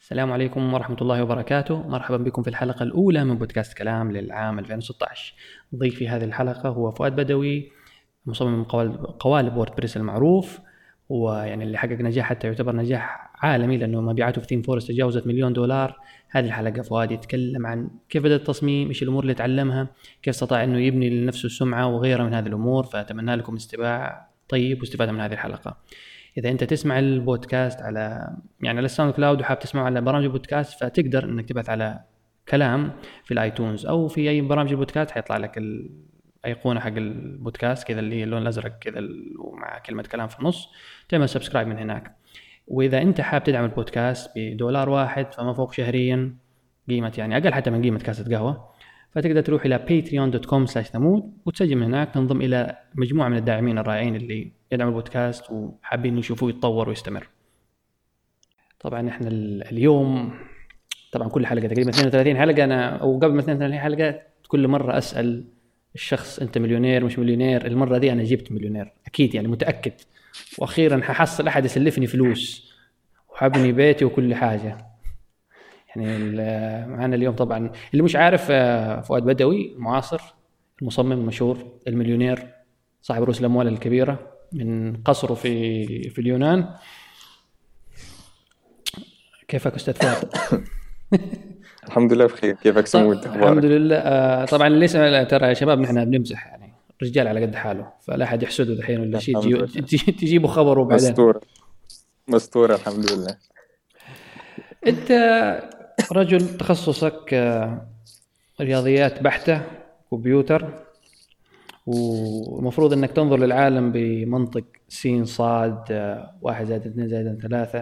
السلام عليكم ورحمة الله وبركاته مرحبا بكم في الحلقة الأولى من بودكاست كلام للعام 2016 ضيفي هذه الحلقة هو فؤاد بدوي مصمم قوالب ووردبريس المعروف ويعني اللي حقق نجاح حتى يعتبر نجاح عالمي لأنه مبيعاته في ثيم فورست تجاوزت مليون دولار هذه الحلقة فؤاد يتكلم عن كيف بدأ التصميم ايش الأمور اللي تعلمها كيف استطاع أنه يبني لنفسه سمعة وغيرها من هذه الأمور فأتمنى لكم استماع طيب واستفادة من هذه الحلقة اذا انت تسمع البودكاست على يعني على الساوند كلاود وحاب تسمعه على برامج البودكاست فتقدر انك تبحث على كلام في الايتونز او في اي برامج البودكاست حيطلع لك الايقونه حق البودكاست كذا اللي هي اللون الازرق كذا ومع كلمه كلام في النص تعمل سبسكرايب من هناك واذا انت حاب تدعم البودكاست بدولار واحد فما فوق شهريا قيمه يعني اقل حتى من قيمه كاسه قهوه فتقدر تروح الى patreon.com سلاش ثمود وتسجل من هناك تنضم الى مجموعه من الداعمين الرائعين اللي يدعموا البودكاست وحابين يشوفوه يتطور ويستمر طبعا احنا اليوم طبعا كل حلقه تقريبا 32 حلقه انا او قبل ما 32 حلقه كل مره اسال الشخص انت مليونير مش مليونير المره دي انا جبت مليونير اكيد يعني متاكد واخيرا ححصل احد يسلفني فلوس وحبني بيتي وكل حاجه يعني معنا اليوم طبعا اللي مش عارف آه، فؤاد بدوي معاصر المصمم المشهور المليونير صاحب رؤوس الاموال الكبيره من قصره في في اليونان كيفك استاذ فؤاد؟ الحمد لله بخير كيفك سمود الحمد لله آه طبعا اللي يسمع ترى يا شباب نحن بنمزح يعني رجال على قد حاله فلا احد يحسده دحين ولا شيء تجيبوا خبره بعدين مستوره مستوره الحمم لله انت رجل تخصصك آه، رياضيات بحته كمبيوتر والمفروض انك تنظر للعالم بمنطق سين صاد آه، واحد زائد اثنين زائد ثلاثة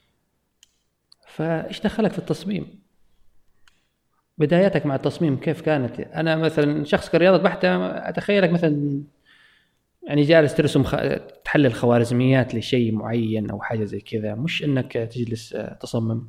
فايش دخلك في التصميم؟ بدايتك مع التصميم كيف كانت؟ انا مثلا شخص كرياضة بحتة اتخيلك مثلا يعني جالس ترسم خ... تحلل خوارزميات لشيء معين او حاجه زي كذا مش انك تجلس آه، تصمم.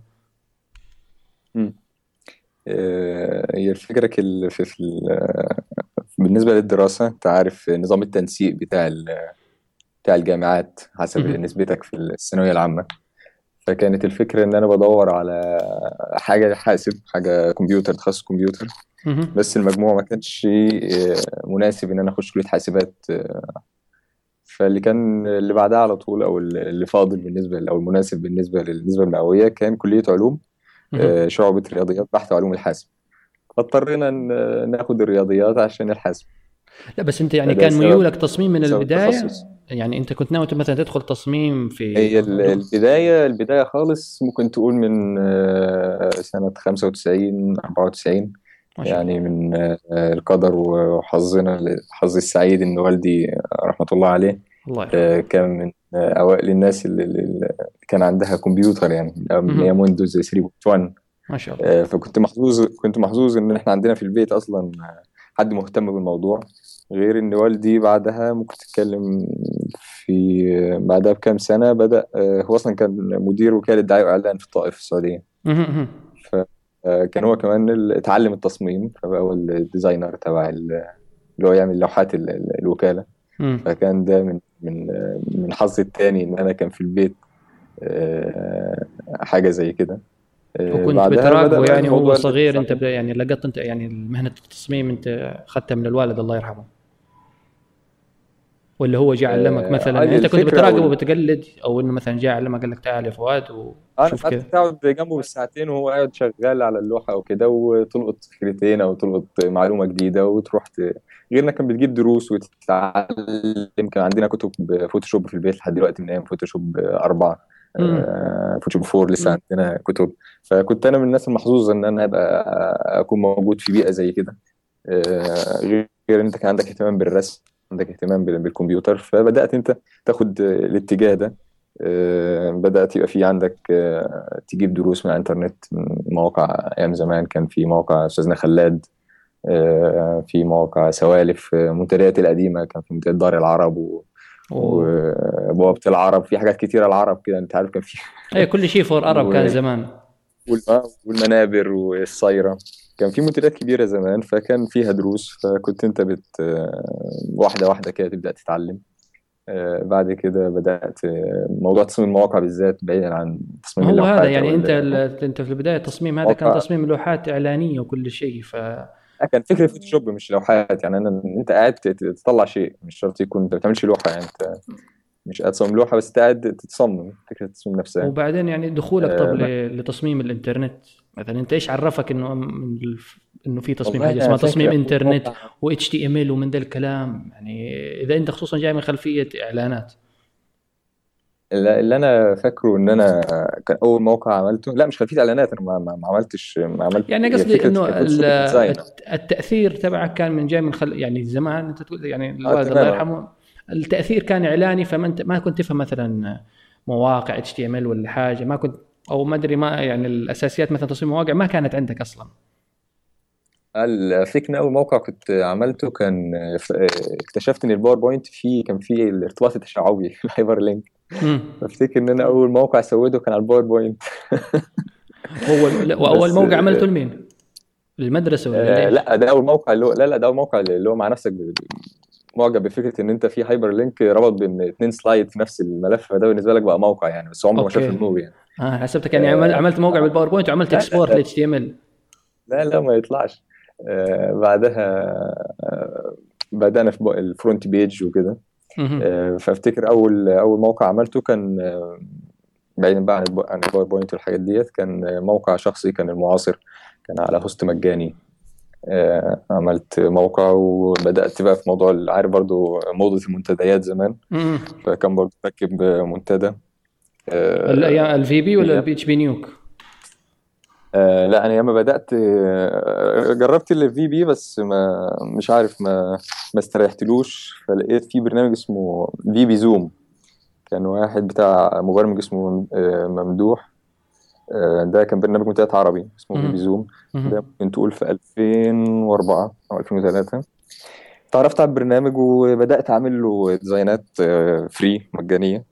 آه، هي الفكره في, في بالنسبه للدراسه انت عارف نظام التنسيق بتاع بتاع الجامعات حسب نسبتك في الثانويه العامه فكانت الفكره ان انا بدور على حاجه حاسب حاجه كمبيوتر تخصص كمبيوتر بس المجموع ما كانش آه، مناسب ان انا اخش كليه حاسبات آه، فاللي كان اللي بعدها على طول او اللي فاضل بالنسبه او المناسب بالنسبه للنسبه المئويه كان كليه علوم آه، شعبة رياضيات بحث وعلوم الحاسب فاضطرينا ناخد الرياضيات عشان الحاسب لا بس انت يعني كان ميولك تصميم من البدايه تخصص. يعني انت كنت ناوي مثلا تدخل تصميم في هي البدايه البدايه خالص ممكن تقول من آه، سنه 95 94 يعني من آه، القدر وحظنا حظي السعيد ان والدي رحمه الله عليه الله كان من اوائل الناس اللي, اللي كان عندها كمبيوتر يعني من ايام ويندوز 3.1 ما شاء الله آه، فكنت محظوظ كنت محظوظ ان احنا عندنا في البيت اصلا حد مهتم بالموضوع غير ان والدي بعدها ممكن تتكلم في بعدها بكام سنه بدا آه، هو اصلا كان مدير وكاله دعايه واعلان في الطائف في السعوديه فكان هو كمان اتعلم التصميم فبقى هو الديزاينر تبع اللي هو يعمل لوحات الوكاله فكان ده من من من حظي التاني ان انا كان في البيت آه، حاجه زي كده آه، وكنت بتراقبه يعني هو صغير انت يعني لقطت انت يعني مهنه التصميم انت اخذتها من الوالد الله يرحمه ولا هو جاء علمك آه، مثلا يعني انت كنت بتراقبه وبتقلد او انه مثلا جاء علمك قال لك تعال يا فؤاد وشوف كذا تقعد جنبه بالساعتين وهو قاعد شغال على اللوحه او كده وتلقط فكرتين او تلقط معلومه جديده وتروح ت... غير انك كان بتجيب دروس وتتعلم كان عندنا كتب فوتوشوب في البيت لحد دلوقتي من ايام فوتوشوب اربعه آه فوتوشوب فور لسه عندنا كتب فكنت انا من الناس المحظوظه ان انا ابقى اكون موجود في بيئه زي كده آه غير انت كان عندك اهتمام بالرسم عندك اهتمام بالكمبيوتر فبدات انت تاخد الاتجاه ده آه، بدات يبقى في عندك آه، تجيب دروس من الانترنت من مواقع ايام زمان كان في موقع استاذنا خلاد آه، في مواقع سوالف منتديات القديمه كان في منتديات دار العرب و وبوابه العرب في حاجات كتيره العرب كده انت عارف كان في اي كل شيء فور عرب و... كان زمان والمنابر والصايره كان في منتديات كبيره زمان فكان فيها دروس فكنت انت بت واحده واحده كده تبدا تتعلم آه، بعد كده بدات آه، موضوع تصميم المواقع بالذات بعيدا عن تصميم هو اللوحات هذا يعني أو انت ال- ال- انت في البدايه التصميم هذا كان موقع تصميم لوحات اعلانيه وكل شيء ف كان فكره فوتوشوب مش لوحات يعني انا انت قاعد تت- تطلع شيء مش شرط يكون انت ما بتعملش لوحه يعني انت مش قاعد تصمم لوحه بس انت قاعد تصمم فكره التصميم نفسها وبعدين يعني دخولك طب آه، ل- لتصميم الانترنت مثلا انت ايش عرفك انه من الف- انه في تصميم والله حاجه أنا اسمها فاكر تصميم أول انترنت موقع و اتش تي ام ال ومن ذا الكلام يعني اذا انت خصوصا جاي من خلفيه اعلانات اللي اللي انا فاكره ان انا كان اول موقع عملته لا مش خلفيه اعلانات انا ما, ما ما عملتش ما عملت يعني هي قصدي فكره انه كان ال- فوتوشوب ديزاين الت- التاثير تبعك كان من جاي من خل... يعني زمان انت تقول يعني اه الوالد الله تمام يرحمه التاثير كان اعلاني فما انت ما كنت تفهم مثلا مواقع اتش تي ام ال ولا حاجه ما كنت او ما ادري ما يعني الاساسيات مثلا تصميم مواقع ما كانت عندك اصلا الفكرة أول موقع كنت عملته كان ف- اكتشفت إن الباوربوينت فيه كان فيه الارتباط التشعبي الهايبر لينك مم. فافتكر إن أنا أول موقع سويته كان على الباوربوينت هو لا، واول بس موقع عملته لمين؟ للمدرسه ولا آه ليش؟ لا ده أول موقع اللي هو لا لا ده أول موقع اللي هو مع نفسك ب- معجب بفكرة إن أنت في هايبر لينك ربط بين اتنين سلايد في نفس الملف فده بالنسبة لك بقى موقع يعني بس عمره ما شاف اوكي النور يعني اه حسبتك يعني عمل- آه عملت موقع بالباوربوينت وعملت لا لا اكسبورت لا ل اتش تي ام ال لا لا ما يطلعش آه بعدها آه بدأنا في بق- الفرونت بيج وكده آه، فافتكر اول اول موقع عملته كان آه، بعيدا بقى عن الب- عن الباوربوينت والحاجات ديت كان آه، موقع شخصي كان المعاصر كان على هوست مجاني آه، عملت موقع وبدأت بقى في موضوع ال- عارف برضو موضة المنتديات زمان فكان برضو راكب منتدى آه، الفي بي ولا أيام البي اتش بي نيوك؟ آه، لا انا لما بدأت آه، جربت الفي بي بس ما مش عارف ما ما استريحتلوش فلقيت في برنامج اسمه في بي زوم كان واحد بتاع مبرمج اسمه آه، ممدوح آه، ده كان برنامج منتديات عربي اسمه في بي زوم ده ممكن تقول في 2004 او 2003 تعرفت على البرنامج وبدأت أعمل له ديزاينات فري مجانية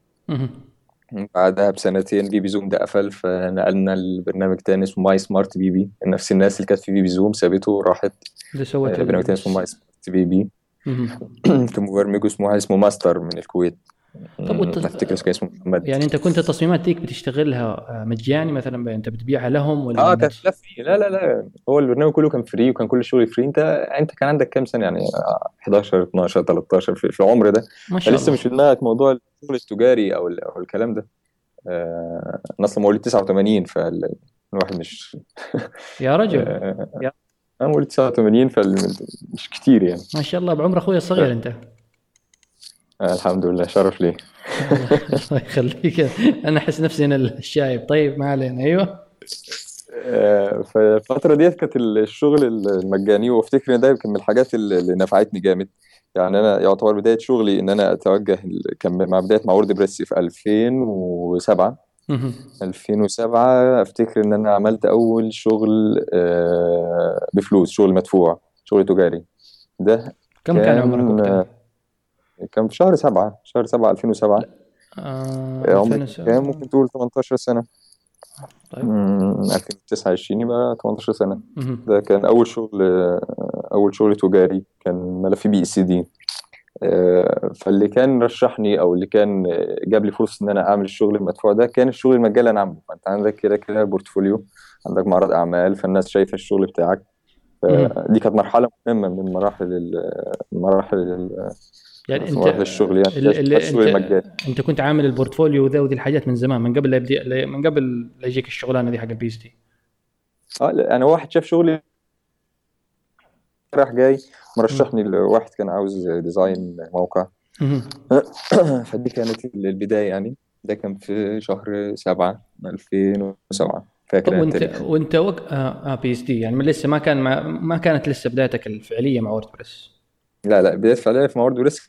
بعدها بسنتين بي بي زوم ده قفل فنقلنا البرنامج تاني اسمه ماي سمارت بي بي نفس الناس اللي كانت في بي بي زوم سابته وراحت اللي سوت آه، برنامج تاني اسمه ماي سمارت بي بي كان مبرمج اسمه واحد اسمه ماستر من الكويت طب وانت افتكر كان اسمه محمد يعني انت كنت التصميمات ديك بتشتغلها آه، مجاني مثلا انت بتبيعها لهم ولا اه من كانت نفس- لا فري لا لا لا هو البرنامج كله كان فري وكان كل الشغل فري انت انت كان عندك كام سنه يعني آه، 11 12 13 في, في العمر ده ما شاء فلسه الله مش في دماغك موضوع الشغل التجاري او ال- او الكلام ده آه، انا اصلا مواليد 89 فالواحد مش يا رجل آه، انا مواليد 89 فمش كتير يعني ما شاء الله بعمر اخوي الصغير انت آه، الحمد لله شرف لي الله يخليك انا احس نفسي انا الشايب طيب ما علينا ايوه آه، فالفترة ديت كانت الشغل المجاني وافتكر ان ده يمكن من الحاجات اللي اللي نفعتني جامد يعني انا يعتبر بداية شغلي ان انا اتوجه ال- كان مع بداية مع وورد بريس في 2007 مهم. 2007 افتكر ان انا عملت اول شغل آه، بفلوس شغل مدفوع شغل تجاري ده كم كان عمرك كان وقتها؟ كان في شهر 7 شهر 7 2007 آه عمري 2007 كان ممكن تقول 18 سنة طيب مم، 2009 20 يبقى 18 سنة مهم. ده كان أول شغل أول شغل تجاري كان ملف بي اس دي فاللي كان رشحني أو اللي كان جاب لي فرصة إن أنا أعمل الشغل المدفوع ده كان الشغل المجاني اللي أنا عامله فأنت عندك كده كده بورتفوليو عندك معرض أعمال فالناس شايفة الشغل بتاعك مم. دي كانت مرحلة مهمة من مراحل ال- مراحل ال- يعني في مراحل انت الشغل يعني اللي اللي الشغل انت المجاني انت كنت عامل البورتفوليو ذا ودي الحاجات من زمان من قبل لا يبدي من قبل لا يجيك الشغلانه دي حق البي اس دي اه لا، انا واحد شاف شغلي راح جاي مرشحني لواحد كان عاوز ديزاين موقع مهم. فدي كانت البداية يعني ده كان في شهر سبعة 2007 فاكر طب أنا وانت التاريخ وانت وق... اه, آه بي اس دي يعني من لسه ما كان ما, ما كانت لسه بدايتك الفعليه مع ووردبريس لا لا بداية فعليا في موارد وريسك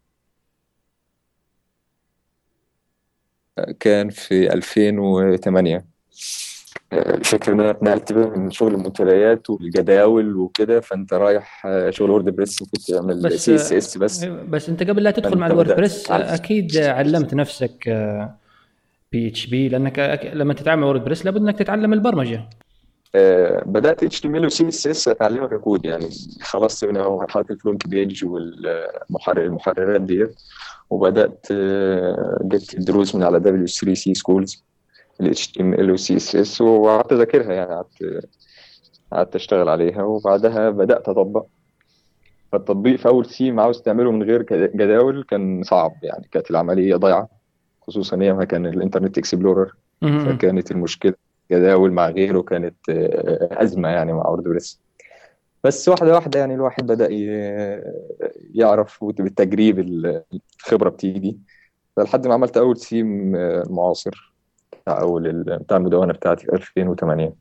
كان في 2008 الفكرة ان انا اتنقلت بقى من شغل المنتديات والجداول وكده فانت رايح شغل وورد بريس كنت تعمل بس سي اس اس بس بس انت قبل لا تدخل فانت مع بدأت الووردبريس تتعلم. اكيد علمت نفسك بي اتش بي لانك أك- لما تتعامل مع ووردبريس لابد انك تتعلم البرمجه آه، بدات اتش تي ام ال وسي اس اس اتعلمها ككود يعني خلصت من مرحله الفرونت بيج والمحرر المحررات ديت وبدات آه، جبت الدروس من على دبليو 3 سي سكولز ال اتش تي ام ال وسي اس اس وقعدت اذاكرها يعني قعدت قعدت اشتغل عليها وبعدها بدات اطبق فالتطبيق في اول سيم عاوز تعمله من غير جداول كان صعب يعني كانت العمليه ضايعه خصوصا ايامها كان الانترنت اكسبلورر فكانت المشكله جداول مع غيره كانت آه، ازمه يعني مع ووردبريس بس واحده واحده يعني الواحد بدا يعرف بالتجريب الخبره بتيجي فلحد ما عملت اول سيم آه، معاصر بتاع اول بتاع المدونه بتاعتي في 2008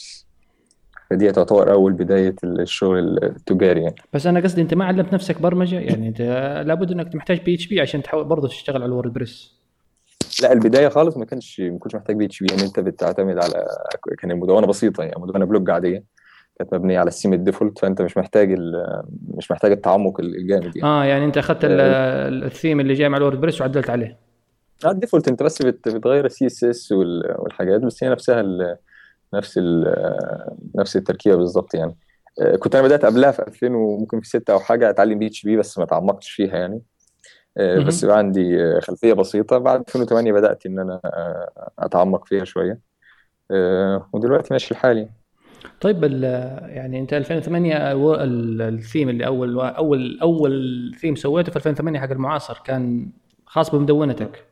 فدي تعتبر اول بدايه الشغل التجاري يعني بس انا قصدي انت ما علمت نفسك برمجه يعني انت لابد انك محتاج بي اتش بي عشان تحاول برضه تشتغل على الورد بريس لا البدايه خالص ما كانش ما كنتش محتاج بي اتش بي يعني انت بتعتمد على كان المدونه بسيطه يعني مدونه بلوج عاديه كانت مبنيه على السيم الديفولت فانت مش محتاج مش محتاج التعمق الجامد يعني اه يعني انت اخذت آه. الثيم اللي جاي مع الورد بريس وعدلت عليه اه الديفولت انت بس بتغير السي اس اس والحاجات بس هي نفسها نفس نفس التركيبه بالظبط يعني آه، كنت انا بدات قبلها في 2000 وممكن في 6 او حاجه اتعلم بي اتش بي بس ما تعمقتش فيها يعني آه، بس بقى عندي آه، خلفيه بسيطه بعد 2008 بدات ان انا اتعمق فيها شويه ودلوقتي ماشي الحال يعني طيب يعني انت 2008 الثيم اللي اول اول اول ثيم سويته في 2008 حق المعاصر كان خاص بمدونتك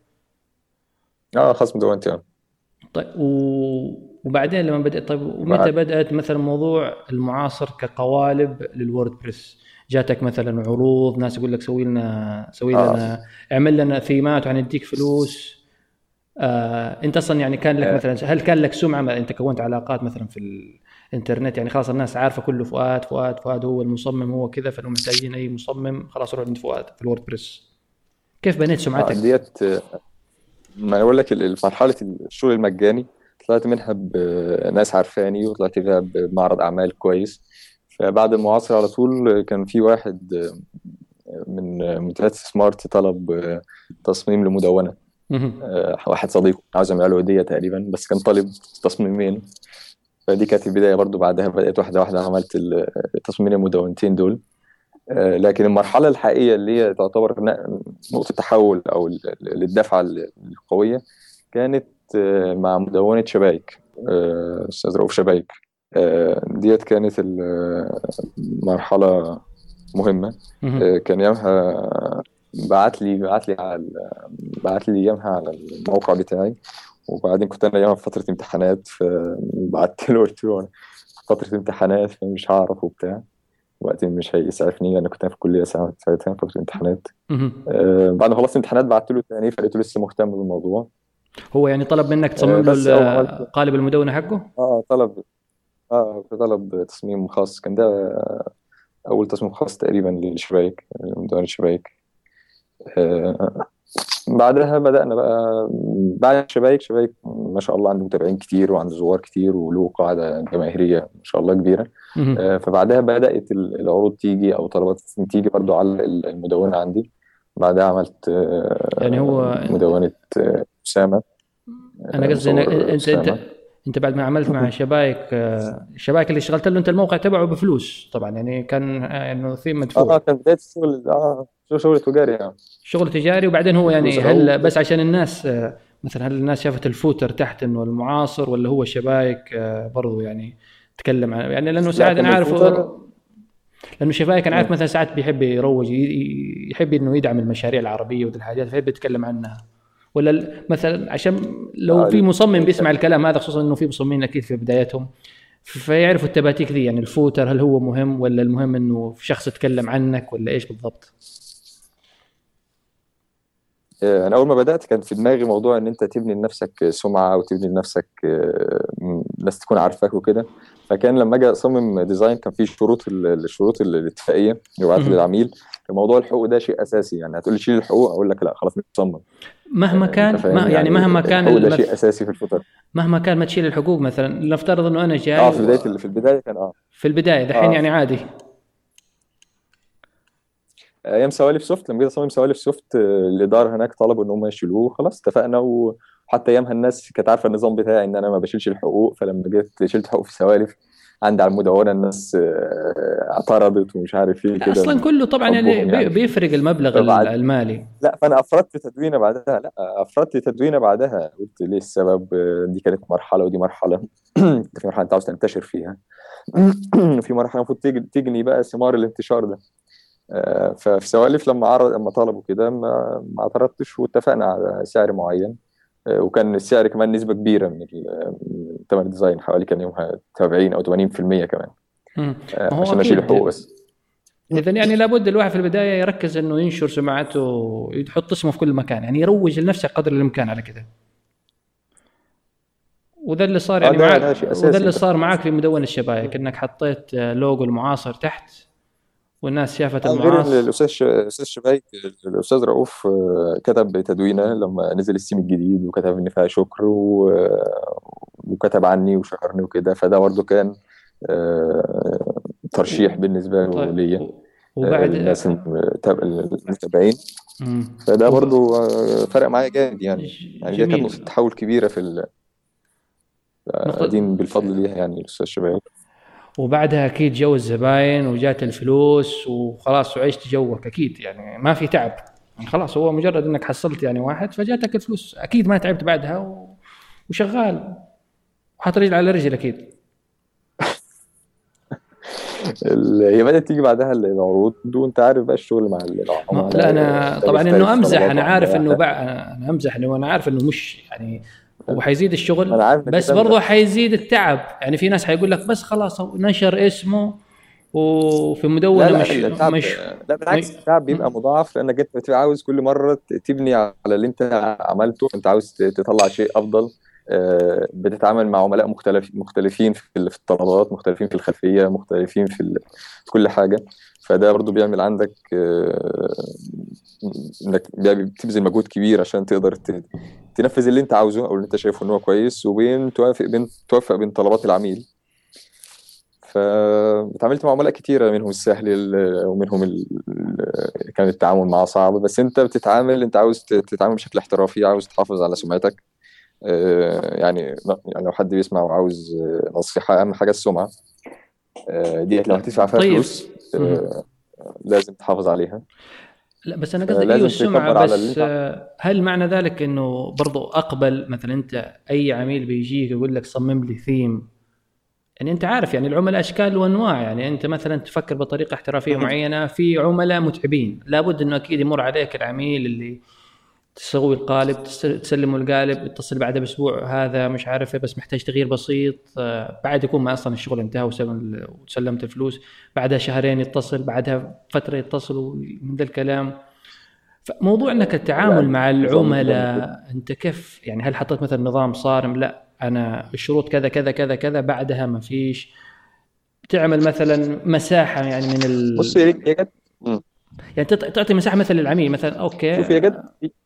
اه خاص بمدونتي طيب و وبعدين لما بدات طيب ومتى بدات مثلا موضوع المعاصر كقوالب للورد بريس جاتك مثلا عروض ناس يقول لك سوي لنا سوي لنا آه. اعمل لنا ثيمات وحنديك فلوس آه انت اصلا يعني كان لك آه. مثلا هل كان لك سمعه انت كونت علاقات مثلا في الانترنت يعني خلاص الناس عارفه كله فؤاد فؤاد فؤاد هو المصمم هو كذا فلو محتاجين اي مصمم خلاص روح عند فؤاد في الورد بريس كيف بنيت سمعتك؟ آه ديت ما انا اقول لك مرحله الشغل المجاني طلعت منها بناس عارفاني وطلعت فيها بمعرض اعمال كويس فبعد المعاصرة على طول كان في واحد من منتجات سمارت طلب تصميم لمدونة واحد صديق عاوز يعمل له هدية تقريبا بس كان طالب تصميمين فدي كانت البداية برضو بعدها بدأت واحدة واحدة عملت التصميمين المدونتين دول لكن المرحلة الحقيقية اللي هي تعتبر نقطة تحول أو للدفعة القوية كانت آه، مع مدونة شبايك آه، أستاذ رؤوف شبايك آه، ديت كانت المرحلة مهمة كان يومها بعت لي بعت لي على بعت لي ايامها على الموقع بتاعي وبعدين كنت انا ايامها في فتره امتحانات فبعت له قلت له فتره امتحانات فمش هعرف وبتاع وقتي مش هيسعفني انا كنت في الكليه ساعتها فتره امتحانات بعد ما خلصت امتحانات بعت له تاني فلقيته لسه مهتم بالموضوع هو يعني طلب منك تصمم آه، له قالب المدونه حقه؟ اه طلب اه طلب تصميم خاص كان ده اول تصميم خاص تقريبا للشبايك مدونه الشبايك آه بعدها بدأنا بقى بعد الشبايك شبايك ما شاء الله عنده متابعين كتير وعنده زوار كتير وله قاعدة جماهيرية ما شاء الله كبيرة آه فبعدها بدأت العروض تيجي أو طلبات تيجي برضو على المدونة عندي بعدها عملت آه يعني هو مدونة آه اسامه انا قصدي انت انت انت بعد ما عملت مع شبايك الشبايك اللي اشتغلت له انت الموقع تبعه بفلوس طبعا يعني كان انه ثيم مدفوع اه كان بدايه الشغل اه شغل تجاري يعني شغل تجاري وبعدين هو يعني هل بس عشان الناس مثلا هل الناس شافت الفوتر تحت انه المعاصر ولا هو شبايك برضو يعني تكلم عن يعني لانه ساعات انا عارف لانه شفايك انا عارف مثلا ساعات بيحب يروج يحب انه يدعم المشاريع العربيه وذي الحاجات فيحب يتكلم عنها ولا مثلا عشان لو في مصمم بيسمع الكلام هذا خصوصا انه في مصممين اكيد في بدايتهم فيعرفوا التباتيك ذي يعني الفوتر هل هو مهم ولا المهم انه شخص يتكلم عنك ولا ايش بالضبط؟ آه، انا اول ما بدات كان في دماغي موضوع ان انت تبني لنفسك سمعه وتبني لنفسك آه، ناس تكون عارفاك وكده فكان لما اجي اصمم ديزاين كان في شروط الشروط الاتفاقيه اللي بعتها للعميل موضوع الحقوق ده شيء اساسي يعني هتقول لي شيل الحقوق اقول لك لا خلاص نصمم مهما كان ما يعني, يعني مهما كان الحقوق ده شيء اساسي في الفوتر مهما كان ما تشيل الحقوق مثلا لنفترض انه انا جاي اه في بدايه في البدايه كان اه في البدايه دحين آه. يعني عادي ايام سوالف سوفت لما جيت اصمم سوالف سوفت الاداره هناك طلبوا ان هم يشيلوه خلاص اتفقنا حتى ايامها الناس كانت عارفه النظام بتاعي ان انا ما بشيلش الحقوق فلما جيت شلت حقوق في سوالف عندي على المدونه الناس آه، اعترضت ومش عارف ايه كده اصلا كله طبعا يعني, حبهم يعني. بيفرق المبلغ فبعد- المالي لا فانا افردت تدوينه بعدها لا افردت تدوينه بعدها قلت ليه السبب آه، دي كانت مرحله ودي مرحله في مرحله انت عاوز تنتشر فيها في مرحله المفروض تج- تجني بقى ثمار الانتشار ده آه، ففي سوالف لما عرض لما طلبوا كده ما ما اعترضتش واتفقنا على سعر معين آه، وكان السعر كمان نسبه كبيره من ال- من ثمن الديزاين حوالي كان يومها 70 او 80% كمان مم. آه، ما هو عشان اشيل أكيد. الحقوق بس اذا يعني لابد الواحد في البدايه يركز انه ينشر سمعته يحط اسمه في كل مكان يعني يروج لنفسه قدر الامكان على كده وذا اللي صار يعني آه، ده- معك ده شيء أساسي. وذا اللي صار معك في مدون الشبايك انك حطيت آه، لوجو المعاصر تحت والناس شافت غير ان المعاصر الاستاذ ش- الاستاذ شبايك الاستاذ رؤوف آه، كتب تدوينه لما نزل السيم الجديد وكتب ان فيها شكر و... وكتب عني وشكرني وكده فده برضه كان آه، ترشيح بالنسبه له طيب ليا آه، وبعد الناس المتاب- المتابعين مم. فده برضه آه، فرق معايا جامد يعني يعني دي كانت جميل نقطه تحول كبيره في ال... نقطة دين بالفضل ليها يعني الاستاذ شبايك وبعدها اكيد جو الزباين وجات الفلوس وخلاص وعشت جوك اكيد يعني ما في تعب يعني خلاص هو مجرد انك حصلت يعني واحد فجاتك الفلوس اكيد ما تعبت بعدها و... وشغال وحاط رجل على رجل اكيد ال- هي بدأت تيجي بعدها العروض وانت عارف بقى الشغل مع ما... العملاء لا انا ده طبعا بيختلف انه امزح طلبات انا عارف وعملاء. انه بع... انا امزح انه انا عارف انه مش يعني هو حيزيد الشغل انا عارف إنك بس بتمزح. برضه حيزيد التعب يعني في ناس حيقول لك بس خلاص هو نشر اسمه وفي لا مدونه لا مش التعب مش لا بالعكس مش- التعب بيبقى مضاعف لانك انت بتبقى عاوز كل مره ت- تبني على اللي انت عملته انت عاوز ت- تطلع شيء افضل آه، بتتعامل مع عملاء مختلف مختلفين في ال- في الطلبات مختلفين في الخلفيه مختلفين في ال- في كل حاجه فده برضو بيعمل عندك آه، انك بي- بتبذل مجهود كبير عشان تقدر ت- تنفذ اللي انت عاوزه او اللي انت شايفه ان هو كويس وبين توافق بين توفق بين طلبات العميل فتعاملت مع عملاء كتيرة منهم السهل ال- ومنهم ال... ال- كان التعامل معاه صعب بس انت بتتعامل انت عاوز ت- تتعامل بشكل احترافي عاوز تحافظ على سمعتك آه، يعني يعني لو حد بيسمع وعاوز آه، نصيحة أهم حاجة السمعة آه، ديت لو هتدفع فيها طيب. فلوس آه، لازم تحافظ عليها لا بس انا آه، قصدي لازم ايوه السمعه تكبر على اللي بس انت- آه، هل معنى ذلك انه برضو اقبل مثلا انت اي عميل بيجيك يقول لك صمم لي ثيم يعني انت عارف يعني العملاء اشكال وانواع يعني انت مثلا تفكر بطريقه احترافيه معينه في عملاء متعبين لابد انه اكيد يمر عليك العميل اللي تسوي القالب تس- تسلمه القالب تتصل بعده باسبوع هذا مش عارف إيه، بس محتاج تغيير بسيط آه، بعد يكون ما اصلا الشغل انتهى وسلم- وسلمت الفلوس بعدها شهرين يتصل بعدها فتره يتصل ومن ذا الكلام فموضوع انك التعامل يعني مع نظام العملاء انت كيف يعني هل حطيت مثلا نظام صارم لا انا الشروط كذا كذا كذا كذا بعدها ما فيش تعمل مثلا مساحه يعني من ال... بص هي هي جت يعني تعط- تعطي مساحه مثلا للعميل مثلا اوكي شوف هي جت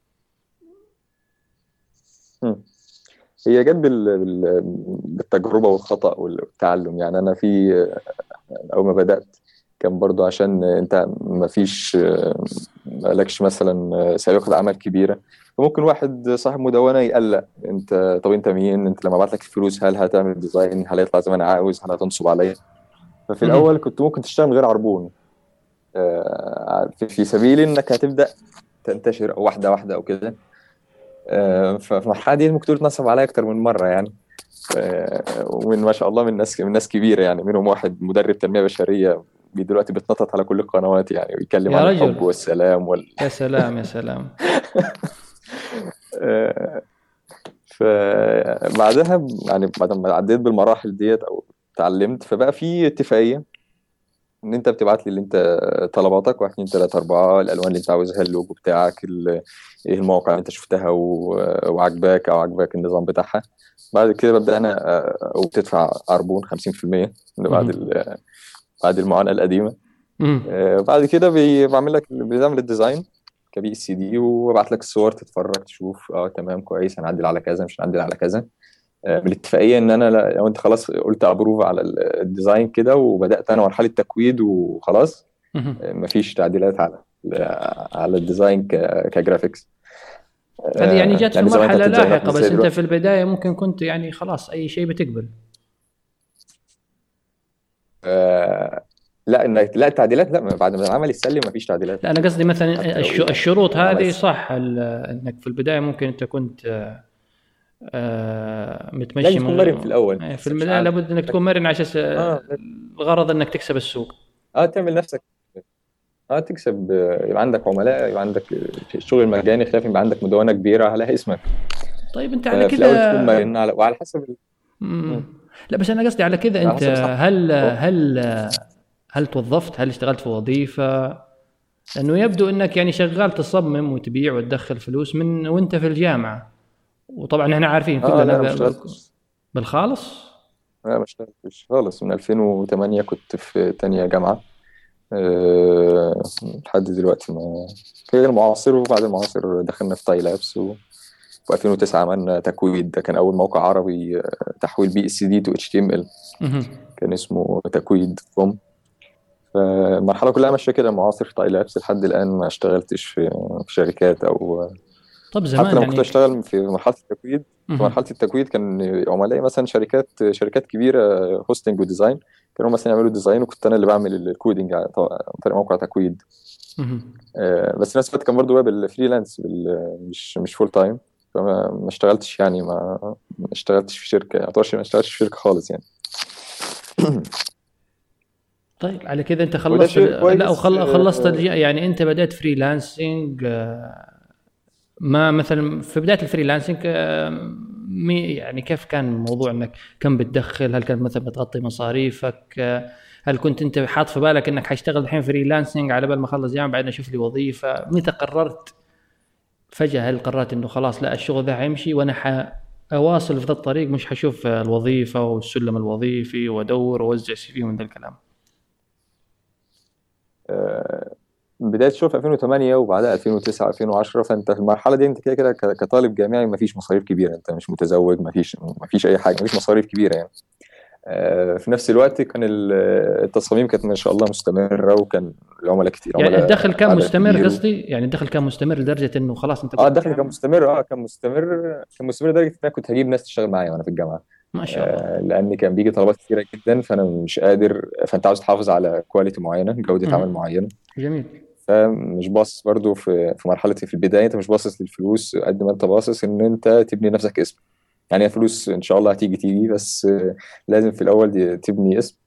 مم. هي جت بال... بال... بالتجربة والخطأ والتعلم يعني أنا في أول ما بدأت كان برضو عشان أنت ما فيش مالكش مثلا سابقة عمل كبيرة فممكن واحد صاحب مدونة يقلق أنت طب أنت مين؟ أنت لما أبعت لك الفلوس هل هتعمل ديزاين؟ هل هيطلع زي ما أنا عاوز؟ هل هتنصب عليا؟ ففي مم. الأول كنت ممكن تشتغل من غير عربون آه، في في سبيل إنك هتبدأ تنتشر واحدة واحدة أو كده آه، ففي المرحله دي ممكن تقول اتنصب عليا اكتر من مره يعني آه، ومن ما شاء الله من ناس من ناس كبيره يعني منهم واحد مدرب تنميه بشريه بي- دلوقتي بيتنطط على كل القنوات يعني ويتكلم يا عن رجل. الحب والسلام وال يا سلام يا سلام آه، فبعدها يعني بعد ما عديت بالمراحل ديت او اتعلمت فبقى في اتفاقيه ان انت بتبعت لي اللي انت طلباتك واحد اتنين تلاته اربعه الالوان اللي انت عاوزها اللوجو بتاعك ال- ايه المواقع اللي انت شفتها و- وعجباك او عجبك النظام بتاعها بعد كده ببدا انا آه، وبتدفع عربون 50% من بعد مهم. ال- بعد المعاناه القديمه مم. آه، بعد كده بي- بعمل لك بنعمل الديزاين كبي اس سي دي وابعت لك الصور تتفرج تشوف اه تمام كويس هنعدل على كذا مش هنعدل على كذا آه، بالاتفاقيه ان انا لا- لو انت خلاص قلت ابروف على ال- الديزاين كده وبدات انا مرحله تكويد وخلاص مهم. آه، مفيش تعديلات على على الديزاين ك- كجرافيكس هذه يعني جات في يعني زمان مرحله كانت الديزاينات لاحقه مش بس زي انت دلوقتي. في البدايه ممكن كنت يعني خلاص اي شيء بتقبل آه، لا انك لا التعديلات لا بعد ما العمل يتسلم مفيش تعديلات لا انا قصدي مثلا حتى لو الش- يعني الشروط العمل هذه يتسلم. صح ال- انك في البدايه ممكن انت كنت آه، آه، متمشي لازم تكون من- مرن في الاول إيه، في بس مش البدايه عارف. لابد انك تكون مرن عشان س- اه الغرض انك تكسب السوق اه تعمل نفسك اه تكسب آه، يبقى عندك عملاء يبقى عندك آه، الشغل المجاني خلاف يبقى عندك مدونه كبيره عليها اسمك طيب انت على آه، في الاول تكون كذا مرن على وعلى حسب ال- مم. لا بس انا قصدي على كذا على انت حسب صح. هل هل هل توظفت هل اشتغلت في وظيفه لانه يبدو انك يعني شغال تصمم وتبيع وتدخل فلوس من وانت في الجامعه وطبعا احنا عارفين اه كلنا لا انا ما ب- اشتغلتش بالخالص لا ما اشتغلتش خالص من 2008 كنت في تانية جامعة أه لحد دلوقتي ما غير المعاصر وبعد المعاصر دخلنا في تاي لابس و... في 2009 عملنا تكويد ده كان أول موقع عربي آه، تحويل بي اس دي تو اتش تي ام ال مهم. كان اسمه تكويد كوم فالمرحلة كلها ماشية كده معاصر في تاي لابس لحد الآن ما اشتغلتش في في شركات أو طب زمان حتى لما كنت يعني أشتغل في مرحلة التكويد في مهم. مرحله التكويد كان عملائي مثلا شركات شركات كبيره هوستنج وديزاين كانوا مثلا يعملوا ديزاين وكنت انا اللي بعمل الكودينج عن طريق موقع تكويد مهم. آه، بس في نفس الوقت كان برضه بالفريلانس بال- مش مش فول تايم فما ما اشتغلتش يعني ما ما اشتغلتش في شركه يعتبر ما اشتغلتش في شركه خالص يعني طيب على كذا انت وده خلصت شيء كويس لا وخل... آه، خلصت الج... يعني انت بدأت فريلانسنج آه، ما مثلا في بدايه الفريلانسنج آه، مي يعني كيف كان الموضوع انك كم بتدخل هل كانت مثلا بتغطي مصاريفك آه، هل كنت انت حاط في بالك انك حاشتغل الحين فريلانسنج على بال ما اخلص جامعه بعدين اشوف لي وظيفه متى قررت فجاه هل قررت انه خلاص لا الشغل ده حيمشي وانا حاواصل في ذا الطريق مش حشوف آه، الوظيفه والسلم الوظيفي وادور واوزع سي في من ذا الكلام آه، بدايه الشغل في 2008 وبعدها 2009 2010 فانت في المرحله دي انت كده كده ك- كطالب جامعي مفيش مصاريف كبيره انت مش متزوج مفيش مفيش اي حاجه مفيش مصاريف كبيره يعني آه، في نفس الوقت كان ال- التصاميم كانت ما شاء الله مستمره وكان العملاء كتير يعني عملاء الدخل كان عدد مستمر كبير. قصدي يعني الدخل كان مستمر لدرجه انه خلاص انت اه الدخل كان مستمر اه كان مستمر كان مستمر لدرجه ان انا كنت هجيب ناس تشتغل معايا وانا في الجامعه ما شاء الله آه، لان كان بيجي طلبات كتيره جدا فانا مش قادر فانت عاوز تحافظ على كواليتي معينه جوده مم. عمل معينه جميل فمش باصص برضو في في مرحله في البدايه انت مش باصص للفلوس قد ما انت باصص ان انت تبني نفسك اسم يعني الفلوس ان شاء الله هتيجي تيجي بس آه، لازم في الاول دي تبني اسم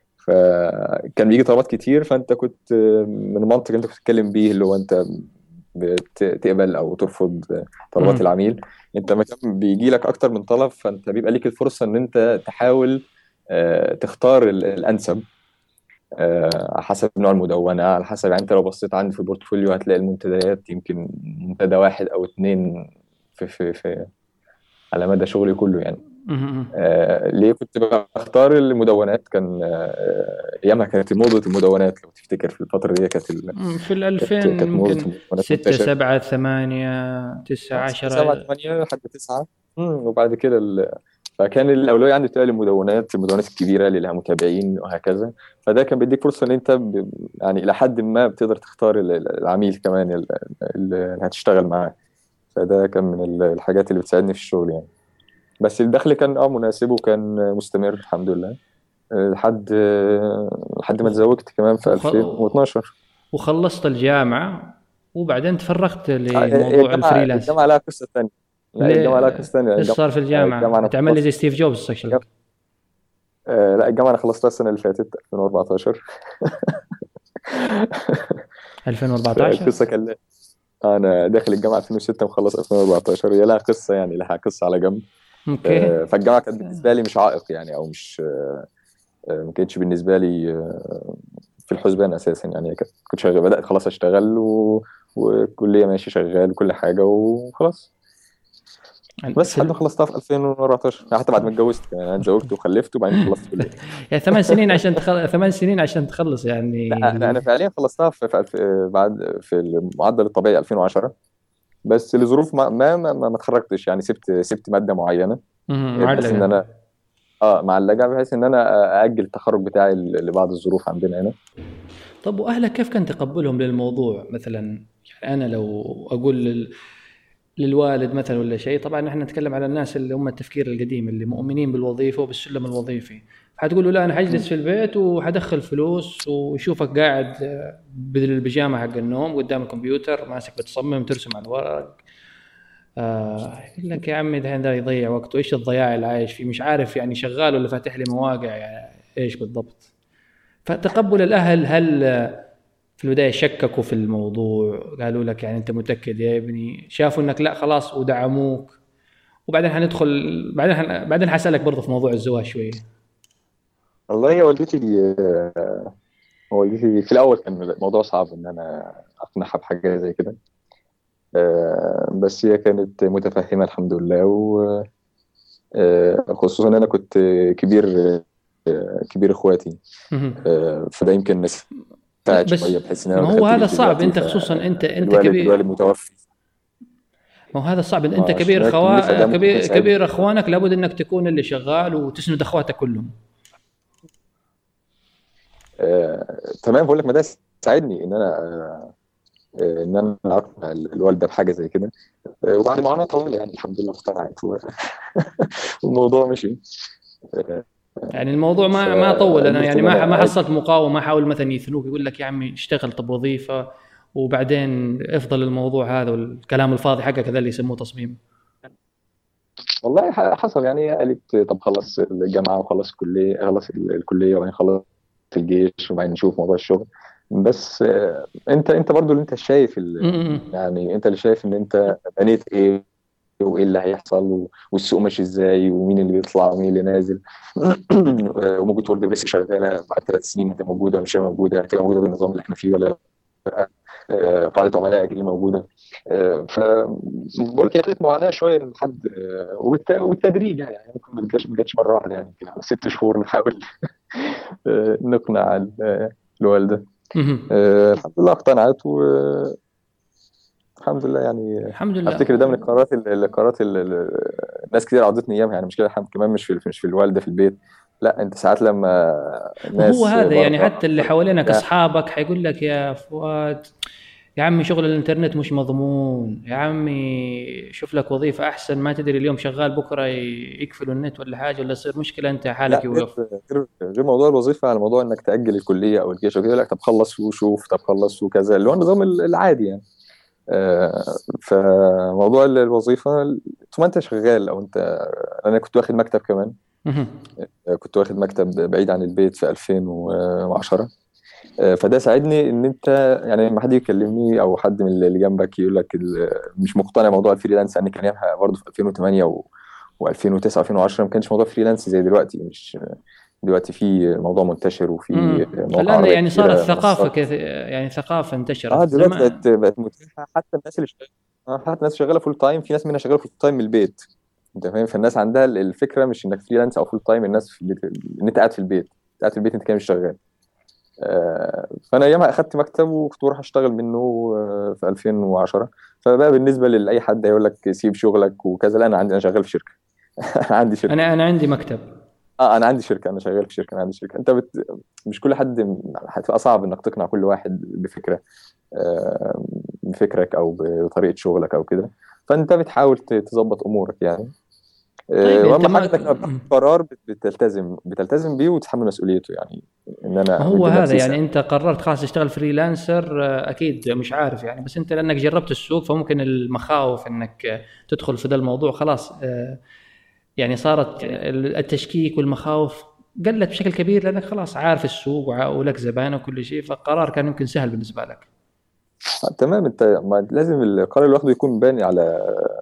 فكان بيجي طلبات كتير فانت كنت آه، من المنطق اللي انت كنت بتتكلم بيه اللي هو انت بتقبل او ترفض آه، طلبات مم. العميل انت لما كان بيجي لك اكتر من طلب فانت بيبقى ليك الفرصه ان انت تحاول آه، تختار ال- الانسب آه، على حسب نوع المدونة على حسب يعني انت لو بصيت عندي في البورتفوليو هتلاقي المنتديات يمكن منتدى واحد او اتنين في في في على مدى شغلي كله يعني مهم. آه ليه كنت بختار المدونات كان آه ايامها كانت موضة المدونات لو تفتكر في الفترة دي كانت ال... مم. في ال كانت 2000 كانت موضة يمكن المدونات 6 منتشرة 7 8 9 ستة سبعة 10 ثمانية لحد تسعة مم، وبعد كده ال... فكان الأولوية عندي بتبقى للمدونات المدونات الكبيرة اللي لها متابعين وهكذا فده كان بيديك فرصة إن أنت ب... يعني إلى حد ما بتقدر تختار ال- ال- العميل كمان ال- اللي هتشتغل معاه فده كان من ال- الحاجات اللي بتساعدني في الشغل يعني بس الدخل كان اه مناسب وكان مستمر الحمد لله أه، لحد أه، لحد ما اتزوجت كمان في وخ- 2012 وخلصت الجامعه وبعدين تفرغت آه، لموضوع الجامعة الفريلانس الجامعة لها قصة ثانية لا ليه؟ الجامعة لها قصة ثانية ايش الجامعة صار في الجامعة الجامعه؟ أنا تعمل لي خلصت زي ستيف جوبز شكلك آه لا الجامعة أنا خلصتها السنة اللي فاتت 2014 2014 القصة كان لها- أنا داخل الجامعة 2006 ومخلص 2014 هي لها قصة يعني لها قصة على جنب اوكي آه فالجامعة كانت بالنسبة لي مش عائق يعني أو مش آه آه، ما كانتش بالنسبة لي آه في الحسبان أساسا يعني كنت كنت شغال بدأت خلاص أشتغل و... والكلية ماشي شغال وكل حاجة وخلاص بس في لحد ما خلصتها في 2014 يعني حتى بعد ما اتجوزت كمان انا اتزوجت وخلفت وبعدين خلصت كلية يعني ثمان سنين عشان تخل... ثمان سنين عشان تخلص يعني لا انا انا فعليا خلصتها في, في, في بعد في المعدل الطبيعي 2010 بس لظروف ما ما ما, ما اتخرجتش يعني سبت سبت ماده معينه مم، بحيث ان معلقة. انا اه معلقه بحيث ان انا ااجل التخرج بتاعي لبعض الظروف عندنا هنا طب واهلك كيف كان تقبلهم للموضوع مثلا يعني انا لو اقول لل... للوالد مثلا ولا شيء طبعا احنا نتكلم على الناس اللي هم التفكير القديم اللي مؤمنين بالوظيفه وبالسلم الوظيفي حتقول له لا انا حجلس في البيت وحدخل فلوس ويشوفك قاعد بالبيجامه حق النوم قدام الكمبيوتر ماسك بتصمم ترسم على الورق آه يقول لك يا عمي دحين ده يضيع وقته ايش الضياع اللي عايش فيه مش عارف يعني شغال ولا فاتح لي مواقع يعني ايش بالضبط فتقبل الاهل هل في البدايه شككوا في الموضوع قالوا لك يعني انت متاكد يا ابني شافوا انك لا خلاص ودعموك وبعدين حندخل بعدين حن... بعدين حسالك برضه في موضوع الزواج شويه والله يا والدتي والدتي في الاول كان الموضوع صعب ان انا اقنعها بحاجه زي كده آه، بس هي كانت متفهمه الحمد لله و آه، خصوصا ان انا كنت كبير آه، كبير اخواتي فده يمكن بس شويه بحيث ان ما هو هذا صعب انت خصوصا انت انت كبير الوالد متوفي ما هو هذا صعب انت كبير خوا... كبير كبير اخوانك لابد انك تكون اللي شغال وتسند اخواتك كلهم آه، تمام بقول لك ما ده ساعدني ان انا آه، ان انا اقنع الوالده بحاجه زي كده آه، وبعد معاناه طويله يعني الحمد لله اقتنعت والموضوع مشي آه، يعني الموضوع ما ما طول انا يعني ما ما حصلت مقاومه ما حاول مثلا يثنوك يقول لك يا عمي اشتغل طب وظيفه وبعدين افضل الموضوع هذا والكلام الفاضي حقك هذا اللي يسموه تصميم والله حصل يعني قالت طب خلص الجامعه وخلص الكليه خلص الكليه وبعدين خلص الجيش وبعدين نشوف موضوع الشغل بس انت انت برضو اللي انت شايف يعني انت اللي شايف ان انت بنيت ايه وايه اللي هيحصل والسوق ماشي ازاي ومين اللي بيطلع ومين اللي نازل وممكن تقول لسه شغاله بعد ثلاث سنين انت موجوده مش موجوده هتبقى موجوده بالنظام اللي احنا فيه ولا آه، قاعده عملاء اللي موجوده آه، فبقول كانت معاناه شويه لحد آه، والتدريج يعني ممكن ما تجيش ما جاتش مره واحده يعني ست شهور نحاول نقنع الوالده الحمد لله اقتنعت و الحمد لله يعني الحمد لله افتكر ده من القرارات القرارات الناس كتير عضتني ايامها يعني مشكله كمان مش في مش في الوالده في البيت لا انت ساعات لما ناس هو هذا يعني حتى اللي حوالينك اصحابك حيقول لك يا فؤاد يا عمي شغل الانترنت مش مضمون يا عمي شوف لك وظيفه احسن ما تدري اليوم شغال بكره يقفلوا النت ولا حاجه ولا يصير مشكله انت حالك يوقف غير غير موضوع الوظيفه على موضوع انك تاجل الكليه او الجيش وكده لك طب خلص وشوف طب خلص وكذا اللي هو النظام العادي يعني آه، فموضوع الوظيفه طول ما انت شغال او انت انا كنت واخد مكتب كمان آه، كنت واخد مكتب بعيد عن البيت في 2010 آه، فده ساعدني ان انت يعني لما حد يكلمني او حد من اللي جنبك يقول لك مش مقتنع موضوع الفريلانس يعني كان ايامها برضه في 2008 و2009 2010 ما كانش موضوع فريلانس زي دلوقتي مش دلوقتي في موضوع منتشر وفي الان يعني صارت ثقافه كث... يعني ثقافه انتشرت اه دلوقتي بقت بقت متاحه حتى الناس اللي شغاله آه، حتى الناس شغاله فول تايم في ناس منها شغاله فول تايم من البيت انت فاهم فالناس عندها الفكره مش انك فريلانس او فول تايم الناس في البيت ان انت قاعد في البيت قاعد في البيت انت كده مش شغال آه فانا ايامها اخدت مكتب وكنت بروح اشتغل منه آه في 2010 فبقى بالنسبه لاي حد هيقول لك سيب شغلك وكذا لا انا عندي انا شغال في شركه عندي شركه انا انا عندي مكتب اه انا عندي شركه انا شغال في شركه انا عندي شركه انت بت... مش كل حد هتبقى صعب انك تقنع كل واحد بفكره آه بفكرك او بطريقه شغلك او كده فانت بتحاول تظبط امورك يعني آه، طيب واهم حاجه انك قرار بتلتزم بتلتزم بيه وتتحمل مسؤوليته يعني ان انا هو هذا يعني انت قررت خلاص تشتغل فريلانسر آه، اكيد مش عارف يعني بس انت لانك جربت السوق فممكن المخاوف انك تدخل في ذا الموضوع خلاص آه يعني صارت التشكيك والمخاوف قلت بشكل كبير لانك خلاص عارف السوق ولك زباين وكل شيء فالقرار كان يمكن سهل بالنسبه لك. تمام انت ما لازم القرار اللي واخده يكون باني على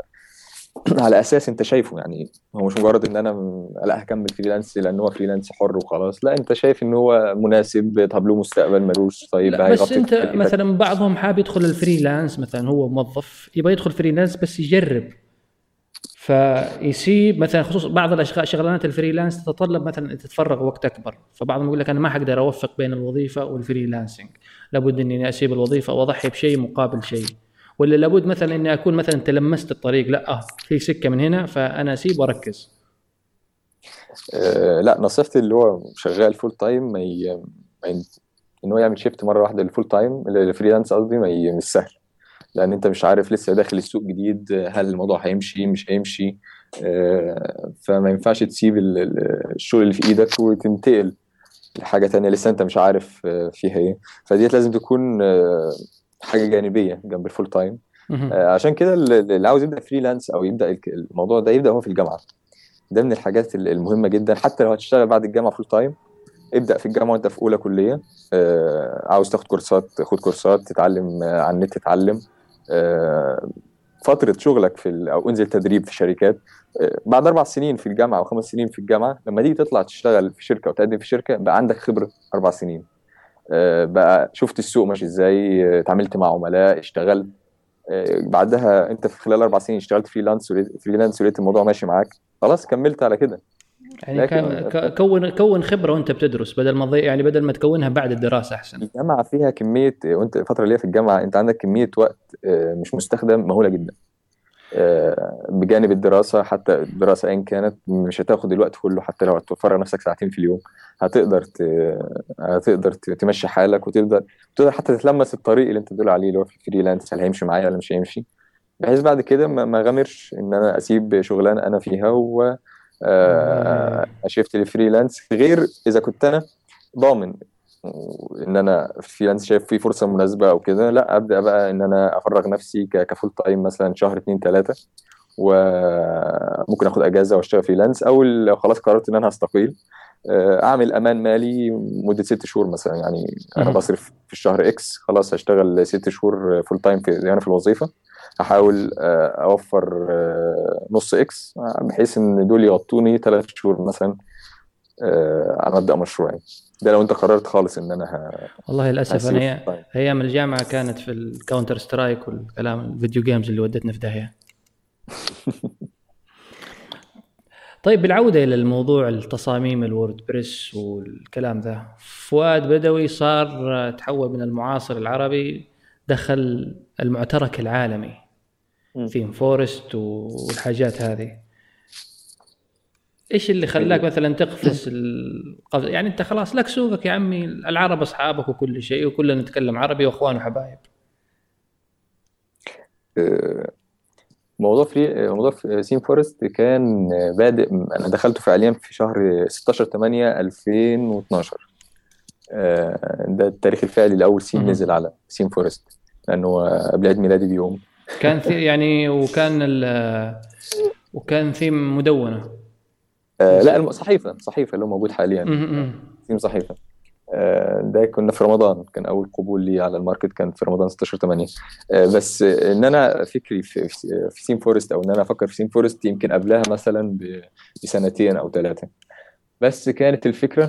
على اساس انت شايفه يعني هو مش مجرد ان انا لا هكمل فريلانس لان هو فريلانس حر وخلاص لا انت شايف ان هو مناسب طب له مستقبل ملوش طيب بس انت مثلا بعضهم حاب يدخل الفريلانس مثلا هو موظف يبغى يدخل فريلانس بس يجرب فيسيب مثلا خصوصا بعض الاشغال شغلانات الفريلانس تتطلب مثلا تتفرغ وقت اكبر فبعضهم يقول لك انا ما حقدر اوفق بين الوظيفه والفريلانسنج لابد اني اسيب الوظيفه واضحي بشيء مقابل شيء ولا لابد مثلا اني اكون مثلا تلمست الطريق لا اه في سكه من هنا فانا اسيب واركز أه لا نصيحتي اللي هو شغال فول تايم ما, ي... ما ي... ان هو يعمل شيفت مره واحده للفول تايم الفريلانس قصدي ما ي... مش سهل لان انت مش عارف لسه داخل السوق جديد هل الموضوع هيمشي مش هيمشي آه، فما ينفعش تسيب ال- ال- الشغل اللي في ايدك وتنتقل لحاجه تانية لسه انت مش عارف آه، فيها ايه فديت لازم تكون آه، حاجه جانبيه جنب الفول تايم مهم. آه، عشان كده اللي اللي عاوز يبدا فريلانس او يبدا الك- الموضوع ده يبدا هو في الجامعه ده من الحاجات ال- المهمه جدا حتى لو هتشتغل بعد الجامعه فول تايم ابدا في الجامعه وانت في اولى كليه آه، عاوز تاخد كورسات خد كورسات تتعلم آه، على النت تتعلم آه، فتره شغلك في ال- او انزل تدريب في شركات آه، بعد اربع سنين في الجامعه او خمس سنين في الجامعه لما تيجي تطلع تشتغل في شركه وتقدم في شركه بقى عندك خبره اربع سنين آه، بقى شفت السوق ماشي ازاي آه، اتعاملت مع عملاء اشتغلت آه، بعدها انت في خلال اربع سنين اشتغلت فريلانس ولقيت- فريلانس ولقيت الموضوع ماشي معاك خلاص كملت على كده يعني لكن- ك- ك- كون كون خبره وانت بتدرس بدل ما تضيع يعني بدل ما تكونها بعد الدراسه احسن الجامعه فيها كميه وانت الفتره اللي هي في الجامعه انت عندك كميه وقت آه، مش مستخدم مهوله جدا آه، بجانب الدراسه حتى الدراسه ايا كانت مش هتاخد الوقت كله حتى لو هتفرغ نفسك ساعتين في اليوم هتقدر ت... هتقدر ت- تمشي حالك وتقدر تقدر حتى تتلمس الطريق اللي انت بتقول عليه اللي هو في الفريلانس هل هيمشي معايا ولا مش هيمشي بحيث بعد كده ما ما غامرش ان انا اسيب شغلانه انا فيها و آه، اشيفت للفريلانس غير اذا كنت انا ضامن ان انا فريلانس شايف فيه فرصه مناسبه او كده لا ابدا بقى ان انا افرغ نفسي ك- كفول تايم مثلا شهر اتنين تلاته وممكن اخد اجازه واشتغل فريلانس او لو خلاص قررت ان انا هستقيل آه، اعمل امان مالي مده ست شهور مثلا يعني انا مهم. بصرف في الشهر اكس خلاص هشتغل ست شهور فول تايم في زي انا في الوظيفه هحاول آه، اوفر آه، نص اكس آه، بحيث ان دول يغطوني ثلاث شهور مثلا آه، على مبدا مشروعي ده لو انت قررت خالص ان انا ه- والله للاسف هسيب انا الفول تايم. ايام الجامعه كانت في الكاونتر سترايك والكلام الفيديو جيمز اللي ودتنا في داهيه طيب بالعوده الى الموضوع التصاميم الوورد بريس والكلام ذا فؤاد بدوي صار تحول من المعاصر العربي دخل المعترك العالمي مم. ثيم فورست والحاجات هذه ايش اللي خلاك مثلا تقفز القفز يعني انت خلاص لك سوقك يا عمي العرب اصحابك وكل شيء وكلنا نتكلم عربي واخوان وحبايب آه، موضوع فري موضوع في سين فورست كان بادئ انا دخلته فعليا في شهر 16 8 2012 آه، ده التاريخ الفعلي لاول سين مهم. نزل على سين فورست لانه قبل عيد ميلادي بيوم كان ثي يعني وكان ال وكان ثيم مدونه آه، لا الم- صحيفه صحيفه اللي هو موجود حاليا م- سين صحيفه آه، ده كنا في رمضان كان اول قبول لي على الماركت كان في رمضان 16 8 آه، بس ان انا فكري في في في سين فورست او ان انا افكر في سين فورست يمكن قبلها مثلا ب- بسنتين او ثلاثه بس كانت الفكره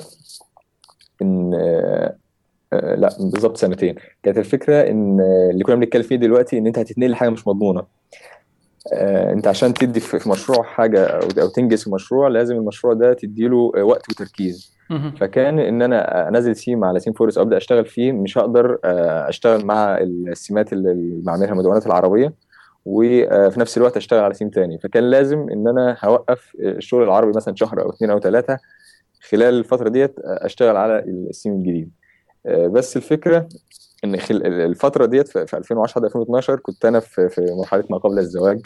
ان آه، آه، لا بالظبط سنتين كانت الفكره ان آه، اللي كنا بنتكلم فيه دلوقتي ان انت هتتنقل لحاجه مش مضمونه آه، انت عشان تدي في في مشروع حاجه او او تنجز في مشروع لازم المشروع ده تديله آه، وقت وتركيز م- فكان ان انا انزل سيم على سيم فورس ابدا اشتغل فيه مش هقدر آه، اشتغل مع السيمات اللي اللي بعملها المدونات العربيه وفي نفس الوقت اشتغل على سيم تاني فكان لازم ان انا هوقف الشغل العربي مثلا شهر او اثنين او ثلاثه خلال الفتره ديت اشتغل على السيم الجديد آه، بس الفكره ان خل... الفتره ديت في في 2010 2012 كنت انا في في مرحله ما قبل الزواج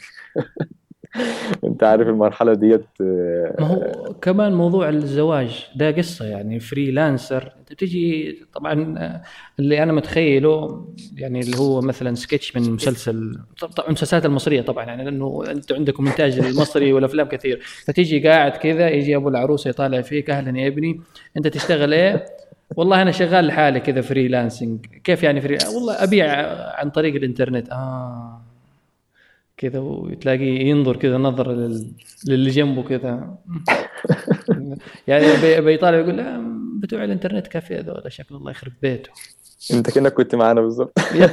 انت عارف المرحله ديت آه، ما هو كمان موضوع الزواج ده قصه يعني فريلانسر انت بتجي طبعا آه، اللي انا متخيله يعني اللي هو مثلا سكتش من مسلسل طبعا المسلسلات المصريه طبعا يعني لانه انتم عندكم انتاج المصري والافلام كثير فتيجي قاعد كذا يجي ابو العروسه يطالع فيك اهلا يا ابني انت تشتغل ايه؟ والله انا شغال لحالي كذا فريلانسنج كيف يعني فري والله ابيع عن طريق الانترنت اه كذا وتلاقيه ينظر كذا نظرة لل... للي جنبه كذا يعني بي- بيطالع يقول لا بتوع الانترنت كافيه هذول شكل الله يخرب بيته انت كانك كنت معانا بالظبط يا,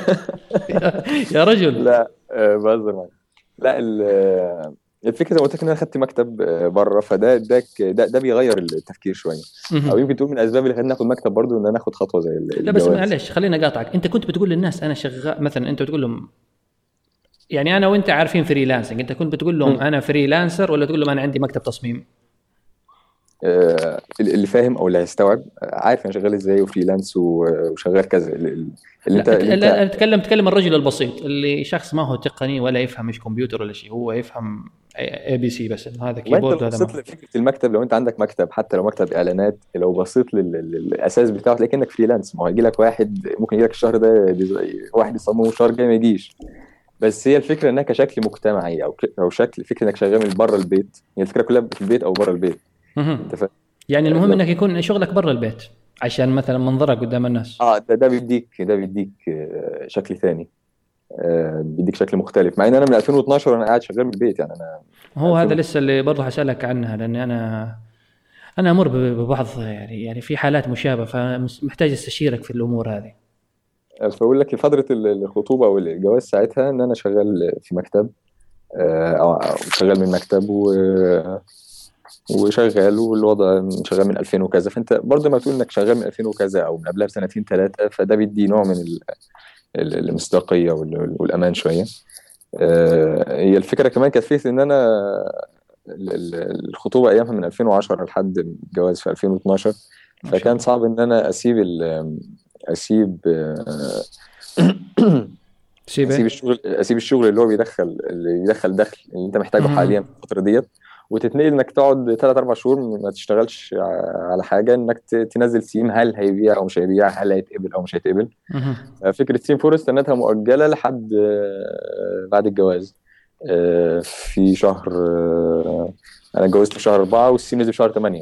يا رجل لا آه، بهزر معاك لا ال- آه، الفكره زي ما قلت لك ان انا خدت مكتب آه، بره فده ده ده, ده بيغير التفكير شويه او يمكن تقول من الاسباب اللي خلاني اخد مكتب برضو ان انا اخد خطوه زي ال- لا بس الجواز. معلش خليني اقاطعك انت كنت بتقول للناس انا شغال مثلا انت بتقول لهم يعني انا وانت عارفين فريلانسنج انت كنت بتقول لهم م. انا فريلانسر ولا تقول لهم انا عندي مكتب تصميم آه، اللي فاهم او اللي هيستوعب آه، عارف انا شغال ازاي وفريلانس و- وشغال كذا اللي اللي انت لا اللي لا، انت انا اتكلم اتكلم الرجل البسيط اللي شخص ما هو تقني ولا يفهم ايش كمبيوتر ولا شيء هو يفهم اي بي سي بس إنه هذا ما انت كيبورد لو وهذا بصيت ما لفكره المكتب لو انت عندك مكتب حتى لو مكتب اعلانات لو بصيت لل- لل- للاساس بتاعه تلاقي كانك فريلانس ما هو هيجي لك واحد ممكن يجي لك الشهر ده ديزاي- واحد يصممه الشهر الجاي ما يجيش بس هي الفكره انها كشكل مجتمعي او ك- او شكل فكره انك شغال من بره البيت هي الفكره كلها في البيت او بره البيت مهم. انت فاهم يعني المهم لو- انك يكون شغلك برا البيت عشان مثلا منظرك قدام الناس اه ده ده بيديك ده بيديك آه، شكل ثاني آه، بيديك شكل مختلف مع ان انا من 2012 وانا قاعد شغال من البيت يعني انا هو هذا ألفين. لسه اللي برضه حسألك عنها لان انا انا امر ب- ببعض يعني يعني في حالات مشابهه فمحتاج استشيرك في الامور هذه فاقول لك فتره الخطوبه او الجواز ساعتها ان انا شغال في مكتب آه، او أو شغال من مكتب و وشغال والوضع شغال من 2000 وكذا فانت برضه ما تقول انك شغال من 2000 وكذا او من قبلها بسنتين ثلاثه فده بيدي نوع من ال- ال- المصداقيه وال- والامان شويه آه، هي الفكره كمان كانت فيه ان انا ال- ال- الخطوبه ايامها من 2010 لحد الجواز في 2012 ما شاء فكان الله. صعب ان انا اسيب ال- اسيب آه، سيبه اسيب الشغل اسيب الشغل اللي هو بيدخل اللي بيدخل دخل اللي انت محتاجه مهم. حاليا في الفتره ديت وتتنقل انك تقعد ثلاث اربع شهور ما تشتغلش ع- على حاجه انك ت- تنزل سيم هل هيبيع او مش هيبيع هل هيتقبل او مش هيتقبل مهم. فكره سيم فورست استنيتها مؤجله لحد آه، بعد الجواز آه، في شهر آه، انا اتجوزت في شهر أربعة والسيم نزل في شهر ثمانية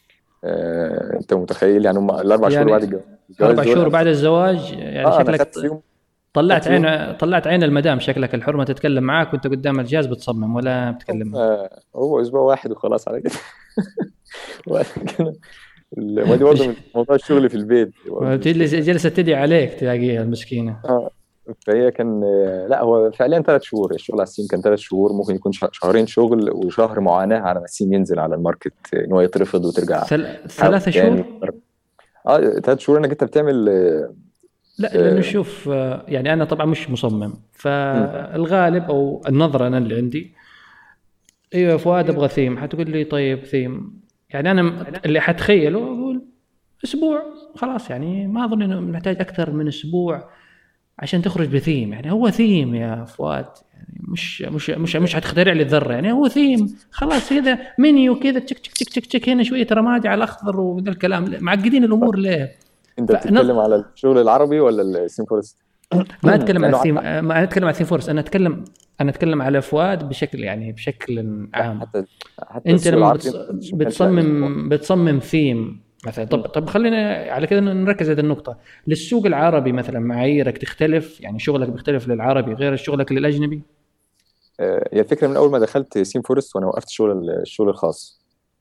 آه، انت متخيل يعني هم الاربع شهور يعني بعد الجواز الجواز اربع دول- شهور بعد الزواج يعني اه انا خدت شكلك فيهم طلعت خدت فيهم- عين طلعت عين المدام شكلك الحرمه تتكلم معاك وانت قدام الجهاز بتصمم ولا بتكلم معك. آه، هو اسبوع واحد وخلاص على كده وبعد كده ال- ما دي برضه من موضوع الشغل في البيت وتجلس جلسه تدعي عليك تلاقيها المسكينه اه فهي كان لا هو فعليا ثلاث شهور الشغل على السيم كان ثلاث شهور ممكن يكون شه- شهرين شغل وشهر معاناه على ما السيم ينزل على الماركت ان هو يترفض وترجع ثل... ثلاثة تاني. شهور اه ثلاث شهور انك انت بتعمل آه، لا لانه شوف آه، يعني انا طبعا مش مصمم فالغالب او النظره انا اللي عندي ايوه يا فؤاد ابغى ثيم حتقول لي طيب ثيم يعني انا اللي حتخيله اقول اسبوع خلاص يعني ما اظن انه محتاج اكثر من اسبوع عشان تخرج بثيم يعني هو ثيم يا فؤاد يعني مش مش مش مش حتخترع لي الذره يعني هو ثيم خلاص كذا منيو كذا تك تك تك تك تك هنا شويه رمادي على الاخضر وذا الكلام معقدين الامور ليه؟ انت فنظ- بتتكلم على الشغل العربي ولا السيم فورست؟ ما اتكلم عن لأنه الثيم حتى- ما اتكلم عن الثيم فورس انا اتكلم انا اتكلم على فؤاد بشكل يعني بشكل عام حتى حتى انت السوق لما العربي بتص... مش مكان بتصمم بتصمم ثيم مثلا طب طب خلينا على كذا نركز هذه النقطه للسوق العربي مثلا معاييرك تختلف يعني شغلك بيختلف للعربي غير شغلك للاجنبي آه، هي الفكره من اول ما دخلت سيم فورست وانا وقفت شغل الشغل الخاص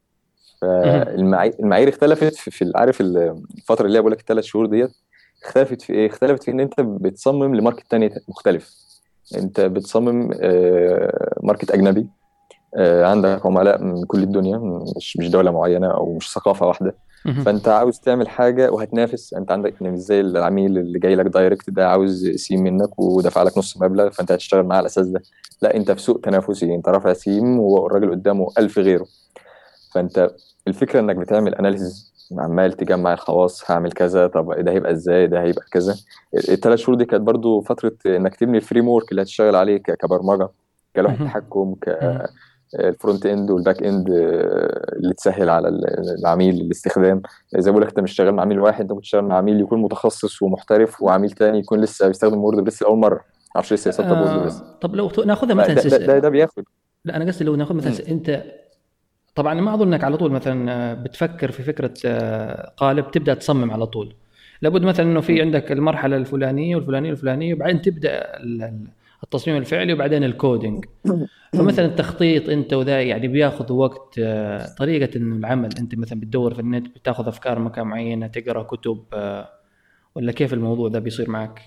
فالمعايير اختلفت في, في عارف الفتره اللي هي بقول لك الثلاث شهور ديت اختلفت في ايه؟ اختلفت في ان انت بتصمم لماركت تاني مختلف انت بتصمم آه، ماركت اجنبي آه، عندك عملاء من كل الدنيا مش مش دوله معينه او مش ثقافه واحده مهم. فانت عاوز تعمل حاجه وهتنافس انت عندك يعني مش زي العميل اللي جاي لك دايركت ده عاوز سيم منك ودفع لك نص مبلغ فانت هتشتغل معاه على الاساس ده لا انت في سوق تنافسي انت رافع سيم والراجل قدامه ألف غيره فانت الفكره انك بتعمل اناليسيز عمال تجمع الخواص هعمل كذا طب ده هيبقى ازاي ده هيبقى كذا الثلاث شهور دي كانت برضو فتره انك تبني الفريم ورك اللي هتشتغل عليه ك- كبرمجه كلوحه مهم. تحكم مهم. كالفرونت اند والباك اند آه، اللي تسهل على ال- العميل الاستخدام زي ما بقول لك انت مش شغال مع عميل واحد انت ممكن تشتغل مع عميل يكون متخصص ومحترف وعميل تاني يكون لسه بيستخدم ووردبريس لاول مره ما اعرفش لسه يسطب ووردبريس آه طب لو ناخذها ده, مثلا ده, سيس... ده, ده بياخد لا انا قصدي لو ناخذ مثلا مم. س- انت طبعا ما اظن انك على طول مثلا آه، بتفكر في فكره آه، قالب تبدا تصمم على طول لابد مثلا انه في عندك المرحله الفلانيه والفلانيه والفلانيه وبعدين تبدا ال- ال- التصميم الفعلي وبعدين الكودينج فمثلا التخطيط انت وذا يعني بياخذ وقت آه، طريقه انه العمل انت مثلا بتدور في النت بتاخذ افكار مكان معينه تقرا كتب آه، ولا كيف الموضوع ده بيصير معك؟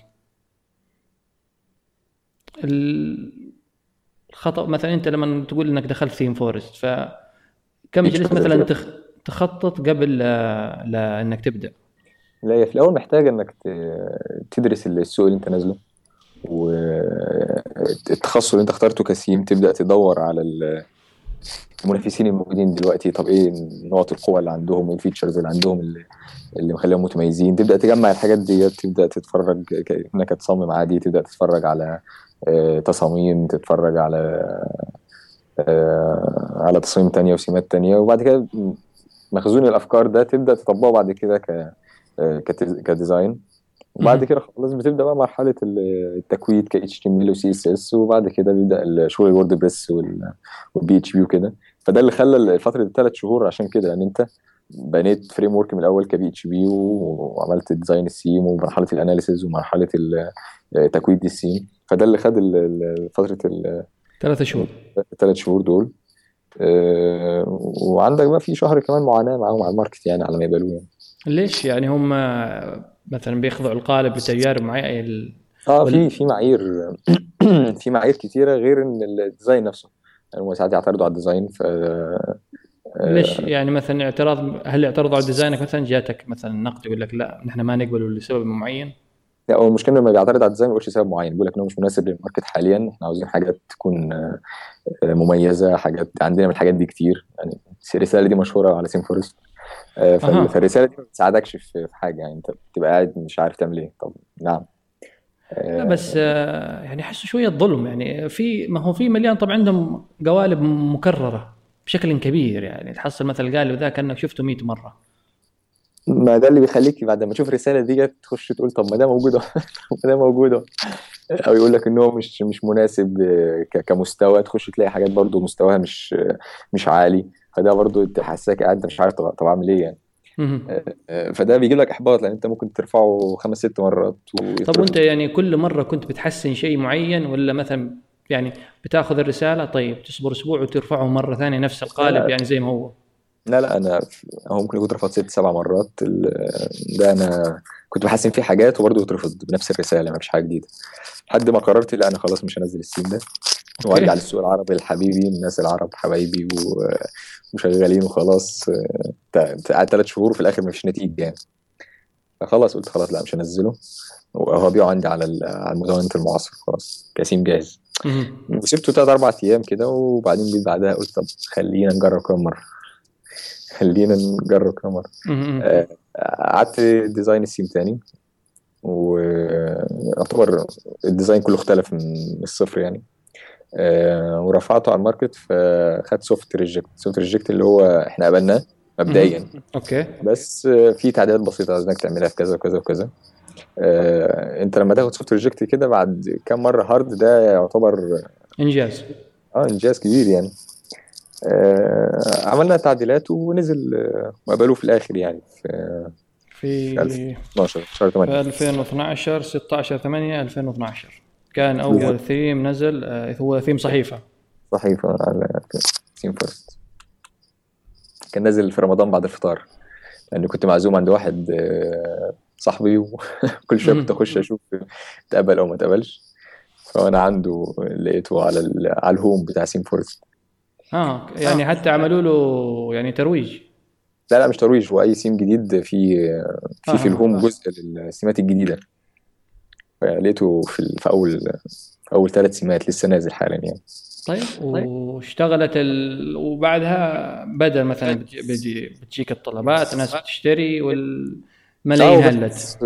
ال- الخطا مثلا انت لما تقول انك دخلت ثيم فورست فكم إيش جلست فترة مثلا كده؟ تخ... تخطط قبل آه، لانك تبدا لا هي في الاول محتاج انك ت- تدرس السوق اللي انت نازله والتخصص اللي انت اخترته كسيم تبدا تدور على ال المنافسين الموجودين دلوقتي طب ايه نقط القوه اللي عندهم ايه الفيتشرز اللي عندهم اللي اللي مخليهم متميزين تبدا تجمع الحاجات ديت تبدا تتفرج كانك تصمم عادي تبدا تتفرج على آه، تصاميم تتفرج على آه، على تصاميم تانية وسمات تانية وبعد كده مخزون الافكار ده تبدا تطبقه بعد كده ك آه، كديزاين وبعد كده خلاص بتبدا بقى مرحله التكويد ك اتش تي ام ال وسي اس اس وبعد كده بيبدا الشغل الورد بريس والبي اتش بي وكده فده اللي خلى فتره الثلاث شهور عشان كده لان انت بنيت فريم ورك من الاول كبي اتش بي وعملت ديزاين السيم ومرحله الاناليسيز ومرحله تكويد السيم فده اللي خد فتره ثلاث شهور الثلاث شهور دول آه، وعندك بقى في شهر كمان معاناه معاهم على الماركت يعني على ما يبالوا يعني ليش يعني هم مثلا بيخضعوا القالب لتجارب معينه اه في في معايير في معايير كثيره غير ان الديزاين نفسه يعني هم ساعات يعترضوا على الديزاين ف ليش يعني مثلا اعتراض هل اعترضوا على ديزاينك مثلا جاتك مثلا نقد يقول لك لا نحن ما نقبله لسبب معين؟ لا هو المشكله لما بيعترض على الديزاين ما بيقولش سبب معين بيقول لك انه مش مناسب للماركت حاليا احنا عاوزين حاجات تكون آه، مميزه حاجات عندنا من الحاجات دي كتير يعني الرساله دي مشهوره على سيم فورست آه، فالرساله دي ما بتساعدكش في حاجه يعني انت بتبقى قاعد مش عارف تعمل ايه طب نعم لا بس يعني احسه شويه ظلم يعني في ما هو في مليان طبعا عندهم قوالب مكرره بشكل كبير يعني تحصل مثل قالب ذا كانك شفته 100 مره ما ده اللي بيخليك بعد ما تشوف الرساله دي تخش تقول طب ما ده موجود ما ده موجود او يقول لك ان هو مش مش مناسب كمستوى تخش تلاقي حاجات برضو مستواها مش مش عالي فده برضو تحسسك قاعد مش عارف طب اعمل ايه يعني فده بيجيب لك احباط لان انت ممكن ترفعه خمس ست مرات طب وانت يعني كل مره كنت بتحسن شيء معين ولا مثلا يعني بتاخذ الرساله طيب تصبر اسبوع وترفعه مره ثانيه نفس القالب يعني زي ما هو لا لا انا هو ممكن يكون اترفض ست سبع مرات ده انا كنت بحسن فيه حاجات وبرضه اترفض بنفس الرساله ما فيش حاجه جديده لحد ما قررت لا انا خلاص مش هنزل السين ده وارجع للسوق العربي الحبيبي الناس العرب حبايبي وشغالين وخلاص قعدت ثلاث شهور وفي الاخر ما فيش نتيجه يعني فخلاص قلت خلاص لا مش هنزله وهو بيقع عندي على على المدونة المعاصر خلاص كاسيم جاهز وسبته ثلاث اربع ايام كده وبعدين جيت بعدها قلت طب خلينا نجرب كمان مره خلينا نجرب كمان مره آه، قعدت ديزاين السيم تاني ويعتبر الديزاين كله اختلف من الصفر يعني آه، ورفعته على الماركت فخد سوفت ريجكت سوفت ريجكت اللي هو احنا قبلناه مبدئيا اوكي بس في تعديلات بسيطه عايزينك تعملها في كذا وكذا وكذا آه، انت لما تاخد سوفت ريجكت كده بعد كام مره هارد ده يعتبر انجاز اه انجاز كبير يعني آه عملنا تعديلات ونزل آه، وقبلوه في الاخر يعني في في 2012 شهر 8 في 2012 16 8 2012 كان اول ثيم نزل آه هو ثيم صحيفه صحيفه على ثيم فيرست كان نازل في رمضان بعد الفطار لاني كنت معزوم عند واحد آه صاحبي وكل شويه كنت اخش اشوف اتقبل او ما اتقبلش فانا عنده لقيته على على الهوم بتاع سيم فورست اه يعني حتى عملوا له يعني ترويج لا لا مش ترويج هو اي سيم جديد في في آه في الهوم آه. جزء للسيمات الجديده لقيته في, في اول في اول ثلاث سيمات لسه نازل حالا يعني طيب, طيب. واشتغلت ال... وبعدها بدا مثلا بتجي بتجيك الطلبات الناس بتشتري وال ملايين هلت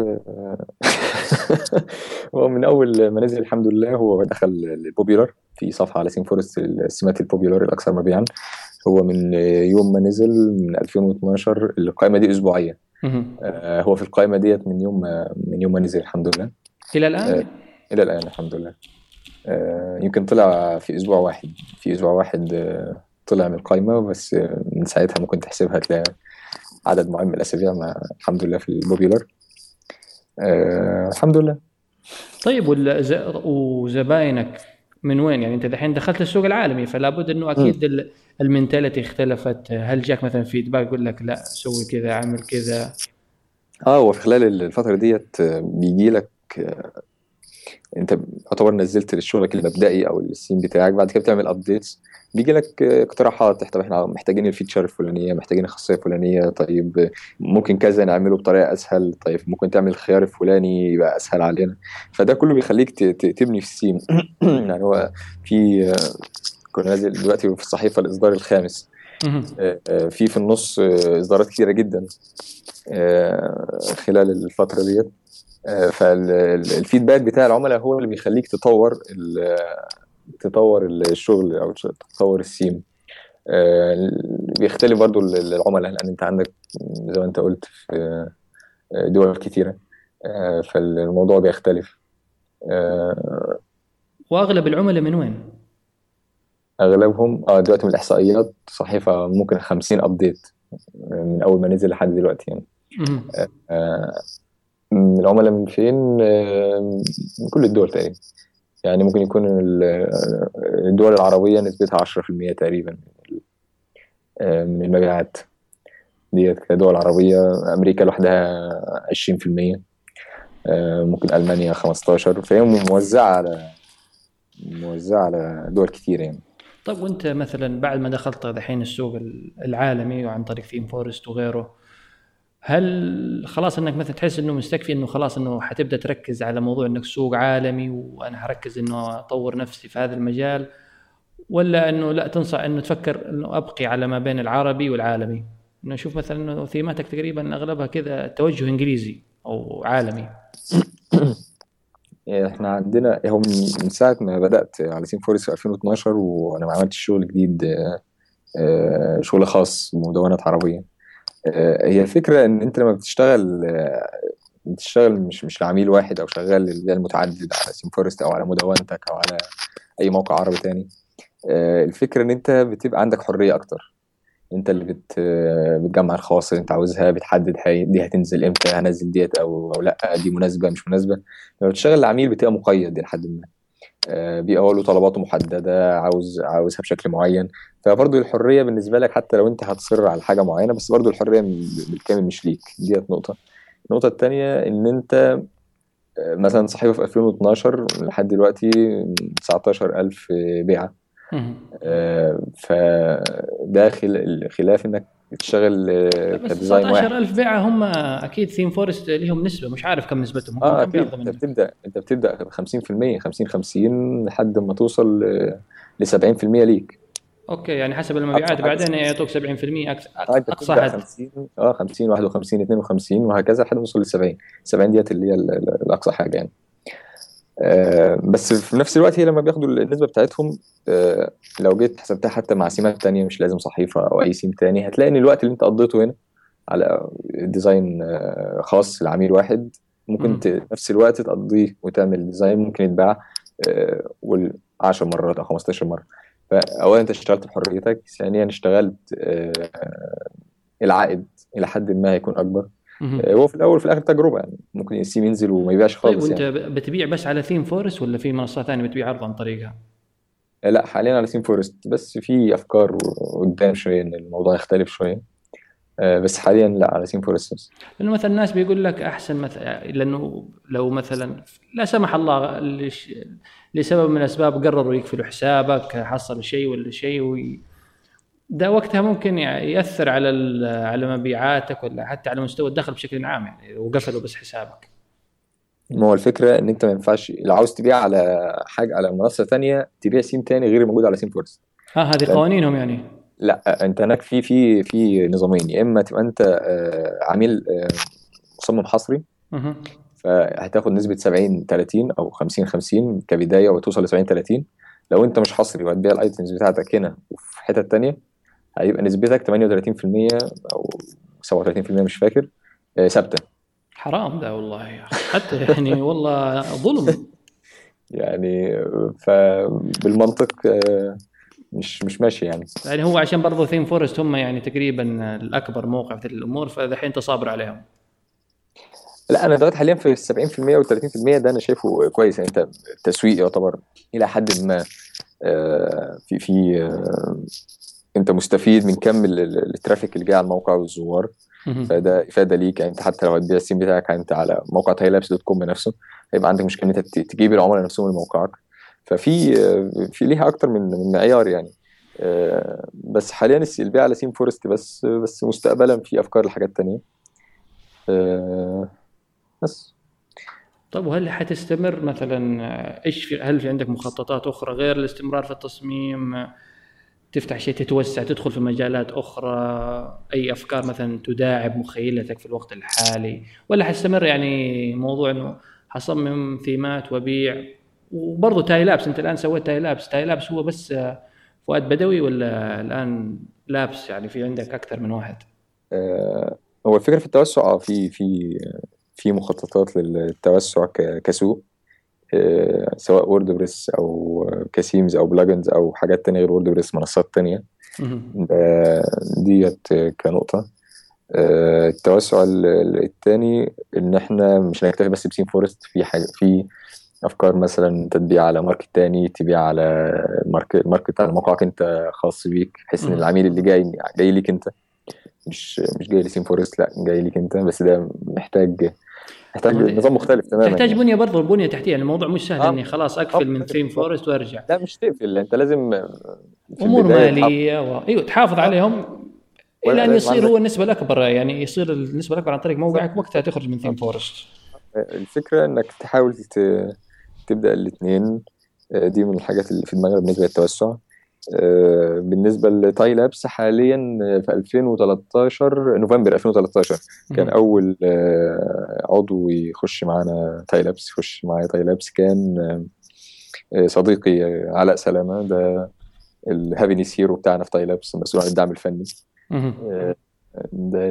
هو من اول ما نزل الحمد لله هو دخل البوبيلر في صفحه على سين فورست السمات البوبيلر الاكثر مبيعا هو من يوم ما نزل من 2012 القائمه دي اسبوعيه آه هو في القائمه ديت من يوم ما من يوم ما نزل الحمد لله الى الان آه الى الان الحمد لله آه يمكن طلع في اسبوع واحد في اسبوع واحد آه طلع من القائمه بس من ساعتها ممكن تحسبها تلاقي عدد معين من الاسابيع ما الحمد لله في البوبيلر آه الحمد لله طيب وزباينك من وين يعني انت دحين دخلت السوق العالمي فلا بد انه اكيد المنتاليتي اختلفت هل جاك مثلا فيدباك يقول لك لا سوي كذا اعمل كذا اه وفي خلال الفتره ديت بيجي لك انت يعتبر نزلت شغلك المبدئي او السين بتاعك بعد كده بتعمل ابديتس بيجي لك اقتراحات طب احنا محتاجين الفيتشر الفلانيه محتاجين الخاصيه الفلانيه طيب ممكن كذا نعمله بطريقه اسهل طيب ممكن تعمل الخيار الفلاني يبقى اسهل علينا فده كله بيخليك تبني في السين يعني هو في كنا نازل دلوقتي في الصحيفه الاصدار الخامس مهم. آه، آه، في في النص آه، اصدارات كتيره جدا آه، خلال الفتره ديت فالفيدباك بتاع العملاء هو اللي بيخليك تطور ال- تطور الشغل او تطور السيم آه، بيختلف برضو العملاء لان انت عندك زي ما انت قلت في دول كتيره آه، فالموضوع بيختلف آه، واغلب العملاء من وين؟ اغلبهم اه دلوقتي من الاحصائيات صحيفه ممكن 50 ابديت من اول ما نزل لحد دلوقتي يعني مهم. آه، من العملاء من فين آه، من كل الدول تقريبا يعني ممكن يكون ال- الدول العربية نسبتها 10% تقريبا من ال- آه، من المبيعات ديت كدول عربية أمريكا لوحدها 20% آه، ممكن ألمانيا 15 فهي موزعة على موزعة على دول كتير يعني طيب وانت مثلا بعد ما دخلت دحين السوق العالمي وعن طريق ثيم فورست وغيره هل خلاص انك مثلا تحس انه مستكفي انه خلاص انه حتبدا تركز على موضوع انك سوق عالمي وانا حركز انه اطور نفسي في هذا المجال ولا انه لا تنصح انه تفكر انه ابقي على ما بين العربي والعالمي انه اشوف مثلا انه ثيماتك تقريبا اغلبها كذا توجه انجليزي او عالمي يعني احنا عندنا هو من من ساعة ما بدأت على سين فورست في 2012 وأنا ما عملتش شغل جديد آه، آه، شغل خاص بمدونات عربية آه، هي الفكرة إن أنت لما بتشتغل آه، بتشتغل مش مش لعميل واحد أو شغال اللي هي المتعدد على سين فورست أو على مدونتك أو على أي موقع عربي تاني آه، الفكرة إن أنت بتبقى عندك حرية أكتر أنت اللي بت آه، بتجمع الخواص اللي أنت عاوزها بتحدد هي دي هتنزل إمتى هنزل ديت أو أو لأ دي مناسبة مش مناسبة لما بتشتغل لعميل بتبقى مقيد لحد ما آه، بيبقى هو له طلباته محددة عاوز عاوزها بشكل معين فبرضه الحرية بالنسبة لك حتى لو أنت هتصر على حاجة معينة بس برضه الحرية بالكامل مش ليك ديت نقطة النقطة التانية إن أنت آه، مثلا صحيفة في 2012 لحد دلوقتي 19000 بيعة مهم. آه، فده خل- خلاف إنك تشتغل آه، بس كديزاين واحد 19000 بيعه هم اكيد ثيم فورست لهم نسبه مش عارف كم نسبتهم ممكن اه كم اكيد بياخذوا انت منك بتبدا انت بتبدا 50% 50 50 لحد ما توصل ل 70% ليك اوكي يعني حسب المبيعات أقصى حاجة بعدين يعطوك 70% اقصى آه، انت اقصى بتبدا حد 50 اه 50 51 52 وهكذا لحد ما توصل ل 70 70 ديت اللي هي ال- ال- الاقصى حاجه يعني آه بس في نفس الوقت هي لما بياخدوا النسبه بتاعتهم آه لو جيت حسبتها حتى مع سيمات تانية مش لازم صحيفه او اي سيم تاني هتلاقي ان الوقت اللي انت قضيته هنا على ديزاين آه خاص لعميل واحد ممكن مم. ت- نفس الوقت تقضيه وتعمل ديزاين ممكن يتباع آه، وال 10 مرات او 15 مره فاولا انت اشتغلت بحريتك ثانيا اشتغلت آه، العائد الى حد ما هيكون اكبر مهم. آه، هو في الاول وفي الاخر تجربه يعني ممكن السيم ينزل وما يبيعش طيب خالص وانت يعني ب- بتبيع بس على ثيم فورست ولا في منصات ثانيه بتبيع عرض عن طريقها؟ آه، لا حاليا على سيم فورست بس في افكار قدام شويه ان الموضوع يختلف شويه آه، بس حاليا لا على سيم فورست بس لانه مثلا الناس بيقول لك احسن مثلا لانه لو مثلا لا سمح الله لش- لسبب من الاسباب قرروا يقفلوا حسابك حصل شيء ولا شيء وي... ده وقتها ممكن يعني ياثر على ال- على مبيعاتك ولا حتى على مستوى الدخل بشكل عام يعني وقفلوا بس حسابك ما هو الفكره ان انت ما ينفعش لو عاوز تبيع على حاجه على منصه تانية تبيع سيم تاني غير الموجود على سيم فورست ها هذه قوانينهم يعني لا انت هناك في في في نظامين يا اما تبقى انت آه، عميل آه، مصمم حصري مهم. فهتاخد نسبة 70 30 او 50 50 كبداية وتوصل ل 70 30 لو انت مش حصري وهتبيع الايتمز بتاعتك هنا وفي حتة تانية هيبقى نسبتك 38% او 37% مش فاكر آه، ثابتة حرام ده والله يا أخي. حتى يعني والله ظلم يعني آه، فبالمنطق آه، مش مش ماشي يعني يعني هو عشان برضو ثيم فورست هم يعني تقريبا الاكبر موقع في الامور فالحين انت صابر عليهم لا انا دلوقتي حاليا في ال 70% وال 30% ده انا شايفه كويس يعني انت التسويق يعتبر الى حد ما آه، في في آه، انت مستفيد من كم ال- ال- الترافيك اللي جاي على الموقع والزوار مهم. فده افاده ليك يعني انت حتى لو هتبيع السيم بتاعك انت على موقع تايلابس دوت كوم نفسه هيبقى عندك مشكله ان انت ت- تجيب العملاء نفسهم لموقعك ففي آه، في ليها اكتر من من معيار يعني آه، بس حاليا الس- البيع على سيم فورست بس بس مستقبلا في افكار لحاجات تانية آه، بس طيب وهل حتستمر مثلا ايش في هل في عندك مخططات اخرى غير الاستمرار في التصميم تفتح شيء تتوسع تدخل في مجالات اخرى اي افكار مثلا تداعب مخيلتك في الوقت الحالي ولا حتستمر يعني موضوع انه حصمم ثيمات وابيع وبرضه تاي لابس انت الان سويت تاي لابس تاي لابس هو بس فؤاد بدوي ولا الان لابس يعني في عندك اكثر من واحد؟ آه هو الفكره في التوسع اه في في في مخططات للتوسع كسوق آه سواء ووردبريس او كسيمز او بلجنز او حاجات تانية غير ووردبريس منصات تانية آه ديت كنقطه آه التوسع الثاني ان احنا مش هنكتفي بس بسين فورست في حاجه في افكار مثلا تبيع على ماركت تاني تبيع على ماركت ماركت على موقعك انت خاص بيك بحيث ان العميل اللي جاي جاي ليك انت مش مش جاي لسين فورست لا جاي ليك انت بس ده محتاج محتاج نظام مختلف تماما تحتاج يعني. بنيه برضه البنيه التحتيه يعني الموضوع مش سهل آه. اني خلاص اقفل من ثيم فورست وارجع لا مش تقفل انت لازم امور ماليه و... ايوه تحافظ عليهم الى ان يصير هو النسبه الاكبر يعني يصير النسبه الاكبر عن طريق موقعك وقتها تخرج من ثيم فورست الفكره انك تحاول تبدا الاثنين دي من الحاجات اللي في دماغنا بالنسبه للتوسع بالنسبه لتاي لابس حاليا في 2013 نوفمبر 2013 كان اول عضو يخش معانا تاي لابس يخش معايا تاي لابس كان صديقي علاء سلامه ده الهابينيس هيرو بتاعنا في تاي لابس مسؤول عن الدعم الفني ده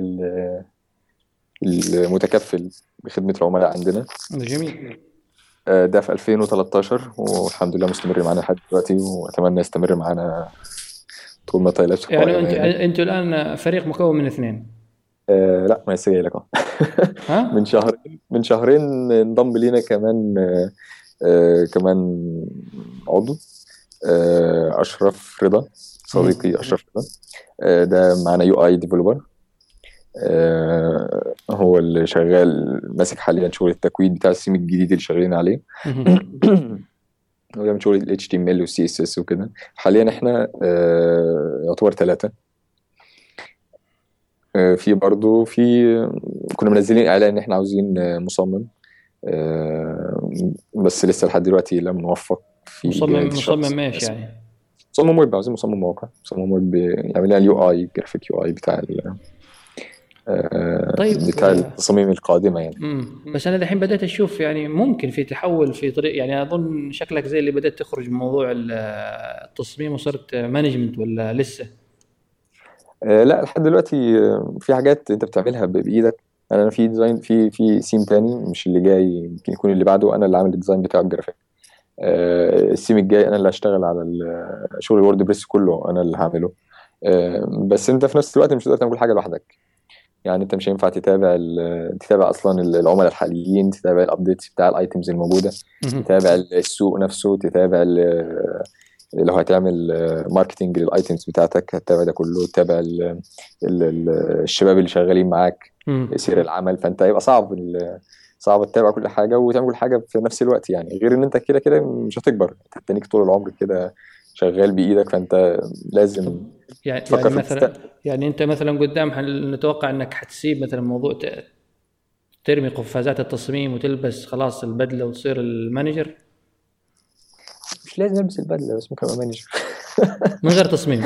المتكفل بخدمه العملاء عندنا جميل ده في 2013 والحمد لله مستمر معانا لحد دلوقتي واتمنى يستمر معانا طول ما طايلات يعني انتوا يعني. انتوا الان فريق مكون من اثنين آه لا ما لسه جاي لك ها من شهرين من شهرين انضم لينا كمان آه كمان عضو آه اشرف رضا صديقي اشرف رضا آه ده معانا يو اي ديفلوبر آه هو اللي شغال ماسك حاليا شغل التكوين بتاع السيم الجديد اللي شغالين عليه هو بيعمل شغل ال HTML وال CSS وكده حاليا احنا آه يعتبر ثلاثة آه في برضه في كنا منزلين اعلان ان احنا عاوزين مصمم بس لسه لحد دلوقتي لم نوفق في مصمم مصمم ماشي يعني مصمم ويب عاوزين مصمم مواقع مصمم ويب يعمل لنا اليو اي جرافيك يو اي بتاع طيب بتاع التصاميم القادمه يعني امم بس انا الحين بدات اشوف يعني ممكن في تحول في طريق يعني اظن شكلك زي اللي بدات تخرج من موضوع التصميم وصرت مانجمنت ولا لسه؟ آه لا لحد دلوقتي في حاجات انت بتعملها بايدك انا في ديزاين في في سيم تاني مش اللي جاي يمكن يكون اللي بعده انا اللي عامل الديزاين بتاع الجرافيك آه السيم الجاي انا اللي هشتغل على شغل الورد بريس كله انا اللي هعمله آه بس انت في نفس الوقت مش هتقدر تعمل كل حاجه لوحدك يعني انت مش هينفع تتابع تتابع اصلا العملاء الحاليين تتابع الابديتس بتاع الايتمز الموجوده تتابع السوق نفسه تتابع لو هتعمل ماركتنج للايتمز بتاعتك هتتابع ده كله تتابع ال ال الشباب اللي شغالين معاك سير العمل فانت هيبقى صعب صعب تتابع كل حاجه وتعمل كل حاجه في نفس الوقت يعني غير ان انت كده كده مش هتكبر هتتنيك طول العمر كده شغال بايدك فانت لازم يعني, يعني مثلا يعني انت مثلا قدام نتوقع انك حتسيب مثلا موضوع ترمي قفازات التصميم وتلبس خلاص البدله وتصير المانجر مش لازم البس البدله بس ممكن ابقى مانجر من غير تصميم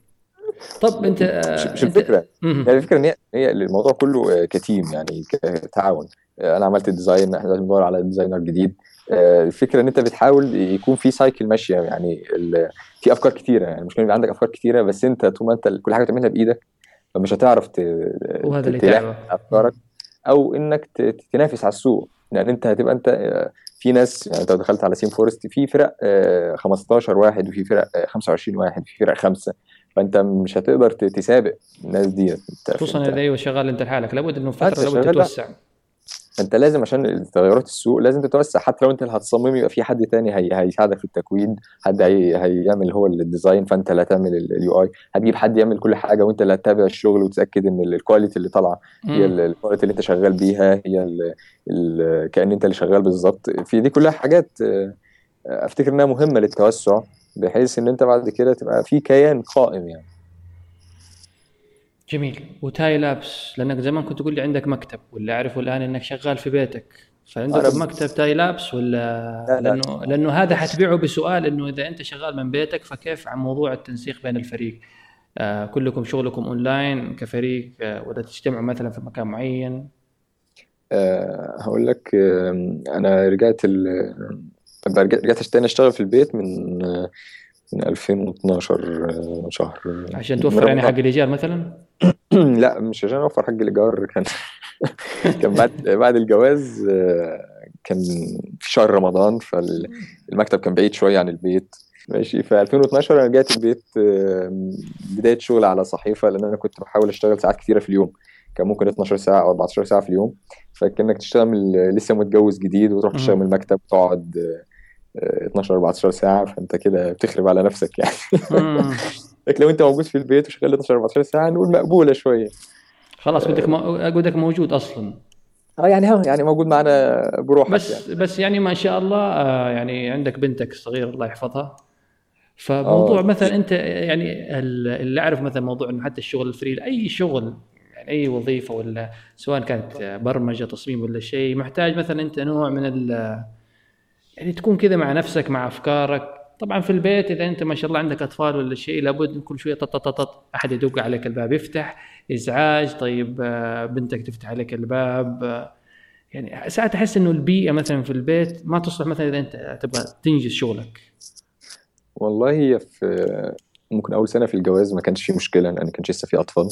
طب انت مش, مش الفكره يعني الفكره ان هي هي الموضوع كله كتيم يعني تعاون انا عملت الديزاين احنا لازم ندور على ديزاينر جديد الفكره ان انت بتحاول يكون في سايكل ماشيه يعني في افكار كتيره يعني مش يبقى عندك افكار كتيره بس انت طول ما انت كل حاجه بتعملها بايدك فمش هتعرف وهذا اللي افكارك او انك تنافس على السوق لان انت هتبقى انت في ناس يعني انت دخلت على سيم فورست في فرق 15 واحد وفي فرق 25 واحد في فرق خمسه فانت مش هتقدر تسابق الناس ديت خصوصا اذا ايوه شغال انت لحالك لابد انه فتره لابد تتوسع انت لازم عشان تغيرات السوق لازم تتوسع حتى لو انت اللي هتصمم يبقى في حد تاني هي... هيساعدك في التكوين حد هي... هيعمل هو الديزاين فانت اللي هتعمل اليو اي هتجيب حد يعمل كل حاجه وانت اللي هتتابع الشغل وتتاكد ان الكواليتي اللي طالعه هي الكواليتي اللي انت شغال بيها هي ال... ال... كان انت اللي شغال بالظبط في دي كلها حاجات افتكر انها مهمه للتوسع بحيث ان انت بعد كده تبقى في كيان قائم يعني جميل وتاي لابس لانك زمان كنت تقول لي عندك مكتب واللي اعرفه الان انك شغال في بيتك فعندك أنا- مكتب تاي لابس ولا لا، لا. لانه لانه هذا حتبيعه بسؤال انه اذا انت شغال من بيتك فكيف عن موضوع التنسيق بين الفريق آه كلكم شغلكم اونلاين كفريق آه ولا تجتمعوا مثلا في مكان معين أه هقول لك آه، انا رجعت ال... بقى رجعت رجعت تاني اشتغل في البيت من آه، من 2012 آه، شهر عشان توفر يعني حق رمضان. الايجار مثلا لا مش عشان اوفر حق الايجار كان كان بعد بعد الجواز آه، كان في شهر رمضان فالمكتب كان بعيد شويه عن البيت ماشي في 2012 انا رجعت البيت آه، بدايه شغل على صحيفه لان انا كنت بحاول اشتغل ساعات كتيره في اليوم كان ممكن 12 ساعه او 14 ساعه في اليوم فكانك تشتغل من لسه متجوز جديد وتروح تشتغل من المكتب تقعد آه، آه، 12 14 ساعه فانت كده بتخرب على نفسك يعني مم. لكن لو انت موجود في البيت وشغال 12 14 ساعه نقول مقبوله شويه خلاص بدك مو... بدك موجود اصلا اه يعني ها يعني موجود معانا بروحك بس يعني. بس يعني ما شاء الله آه، يعني عندك بنتك الصغيره الله يحفظها فموضوع آه. مثلا انت يعني ال- اللي اعرف مثلا موضوع انه حتى الشغل الفري اي شغل يعني اي وظيفه ولا سواء كانت برمجه تصميم ولا شيء محتاج مثلا انت نوع من ال يعني تكون كذا مع نفسك مع افكارك طبعا في البيت اذا انت ما شاء الله عندك اطفال ولا شيء لابد كل شويه طط طط طط احد يدق عليك الباب يفتح ازعاج طيب آه، بنتك تفتح عليك الباب آه، يعني ساعات احس انه البيئه مثلا في البيت ما تصلح مثلا اذا انت تبغى تنجز شغلك والله هي في ممكن اول سنه في الجواز ما كانش في مشكله لان كانش لسه في اطفال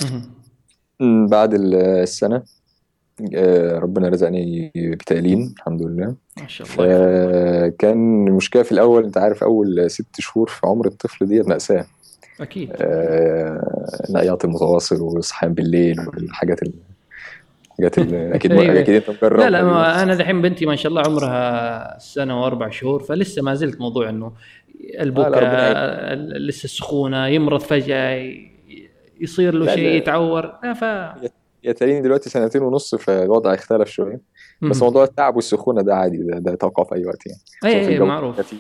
م، بعد ال- السنه آه، ربنا رزقني بتقليم الحمد لله ما شاء الله فكان المشكله في الاول انت عارف اول ست شهور في عمر الطفل دي مأساة اكيد آه، العياط المتواصل والصحيان بالليل والحاجات ال... الحاجات ال... اكيد أيوة. اكيد انت مجرب لا لا ما انا دحين بنتي ما شاء الله عمرها سنه واربع شهور فلسه ما زلت موضوع انه ربنا البكاء يعين. ال- لسه السخونه يمرض فجاه ي- يصير له لا، شيء لا. يتعور لا ف يا تريني دلوقتي سنتين ونص فالوضع اختلف شويه بس مم. موضوع التعب والسخونه ده عادي ده, ده توقع في اي وقت يعني اي خصوصاً في اي الجو معروف الكتير.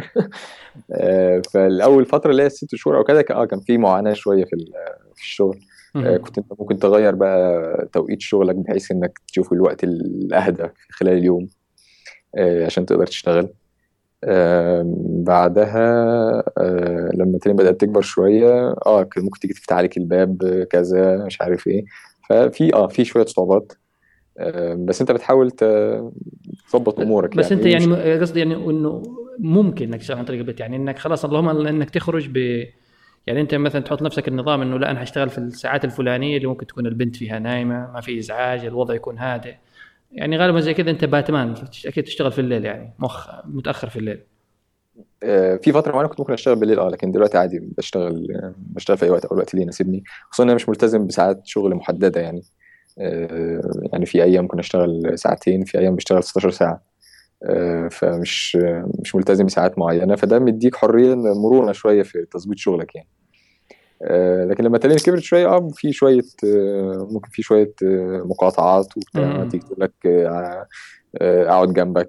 آه، فالاول فتره اللي هي الست شهور او كده كان- اه كان في معاناه شويه في ال- في الشغل آه، مم. كنت انت ممكن تغير بقى توقيت شغلك بحيث انك تشوف الوقت الاهدى خلال اليوم آه، عشان تقدر تشتغل آم، بعدها آه، لما تاني بدأت تكبر شوية اه كان ممكن تيجي تفتح عليك الباب آه، كذا مش عارف ايه ففي اه في شوية صعوبات آم، بس انت بتحاول ت- تظبط امورك بس انت مش- يعني قصدي يعني انه ممكن انك تشتغل عن طريق البيت يعني انك خلاص اللهم إلا انك تخرج ب يعني انت مثلا تحط نفسك النظام انه لا انا حاشتغل في الساعات الفلانيه اللي ممكن تكون البنت فيها نايمه ما في ازعاج الوضع يكون هادئ يعني غالبا زي كذا انت باتمان اكيد تشتغل في الليل يعني مخ متاخر في الليل آه، في فترة معينة كنت ممكن اشتغل بالليل اه لكن دلوقتي عادي بشتغل آه، بشتغل في اي وقت او الوقت اللي يناسبني خصوصا ان انا مش ملتزم بساعات شغل محددة يعني آه، يعني في ايام ممكن اشتغل ساعتين في ايام بشتغل 16 ساعة آه، فمش آه، مش ملتزم بساعات معينة فده مديك حرية مرونة شوية في تظبيط شغلك يعني آه، لكن لما تلاقيني كبرت شوية اه في شوية آه، ممكن في شوية آه، مقاطعات وبتاع مم. تيجي تقول لك آه، آه، اقعد جنبك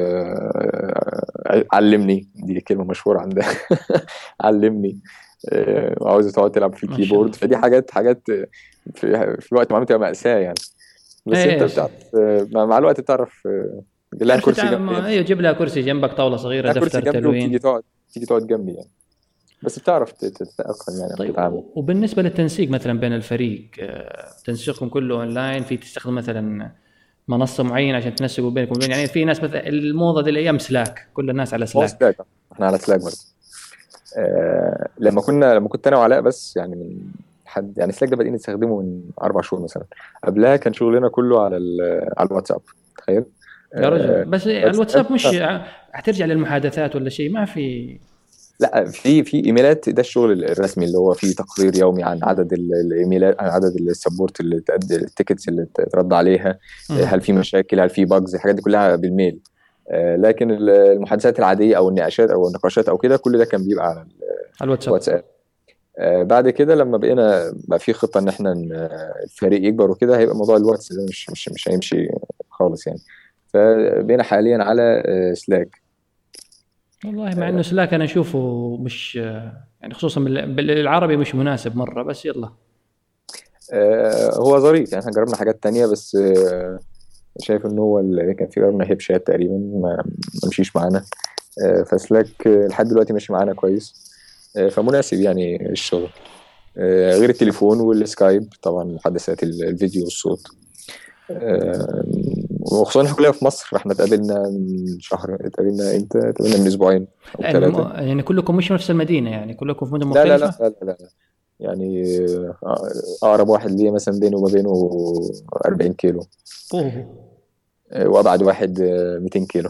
آه، علمني دي كلمة مشهورة عندها علمني آه، عاوز تقعد تلعب في ما شاء الكيبورد الله. فدي حاجات حاجات في, في وقت معين بتبقى مأساة يعني بس إيه، انت إيه. بتعرف آه، مع مع الوقت بتعرف آه، لها عرفت كرسي تعال- جنبي ما- ايوه جيب لها كرسي جنبك طاوله صغيره لها كرسي دفتر جنبي وتيجي تلوين تقعد تيجي تقعد جنبي يعني بس بتعرف تت- تتأقلم يعني طيب تتعامل وبالنسبه للتنسيق مثلا بين الفريق آه، تنسيقكم كله اونلاين في تستخدم مثلا منصه معينه عشان تنسقوا بينكم وبين يعني في ناس مثلا الموضه دي الايام سلاك كل الناس على هو سلاك سلاك احنا على سلاك برضه آه لما كنا لما كنت انا وعلاء بس يعني من حد يعني سلاك ده بادئين نستخدمه من اربع شهور مثلا قبلها كان شغلنا كله على ال- على الواتساب تخيل يا رجل بس الواتساب مش آه. حترجع للمحادثات ولا شيء ما في لا في في ايميلات ده الشغل الرسمي اللي هو فيه تقرير يومي عن عدد ال- الايميلات عن عدد السبورت اللي تقد- التيكتس اللي ترد على هل في مشاكل هل في باجز الحاجات دي كلها بالميل آه، لكن ال- المحادثات العاديه او النقاشات او النقاشات او كده كل ده كان بيبقى على على الواتساب الواتساب آه، بعد كده لما بقينا بقى في خطه ان احنا ن- الفريق يكبر وكده هيبقى موضوع الواتس ده مش مش مش هيمشي خالص يعني فبقينا حاليا على آه، سلاك والله مع انه سلاك انا اشوفه مش يعني خصوصا بال- بالعربي مش مناسب مره بس يلا آه، هو ظريف يعني احنا جربنا حاجات تانية بس آه، شايف ان هو اللي كان في جربنا هيب شات تقريبا ما ما مشيش معانا آه، فسلاك آه، لحد دلوقتي ماشي معانا كويس آه، فمناسب يعني الشغل آه، غير التليفون والسكايب طبعا محادثات ال- الفيديو والصوت آه، وخصوصا احنا كلنا في مصر احنا اتقابلنا من شهر اتقابلنا امتى؟ اتقابلنا من اسبوعين او يعني, م... ثلاثة يعني كلكم مش في نفس المدينه يعني كلكم في مدن لا لا مختلفه لا لا لا, لا. يعني آه، اقرب واحد ليا مثلا بينه وما بينه 40 كيلو اوه آه، وابعد واحد آه، 200 كيلو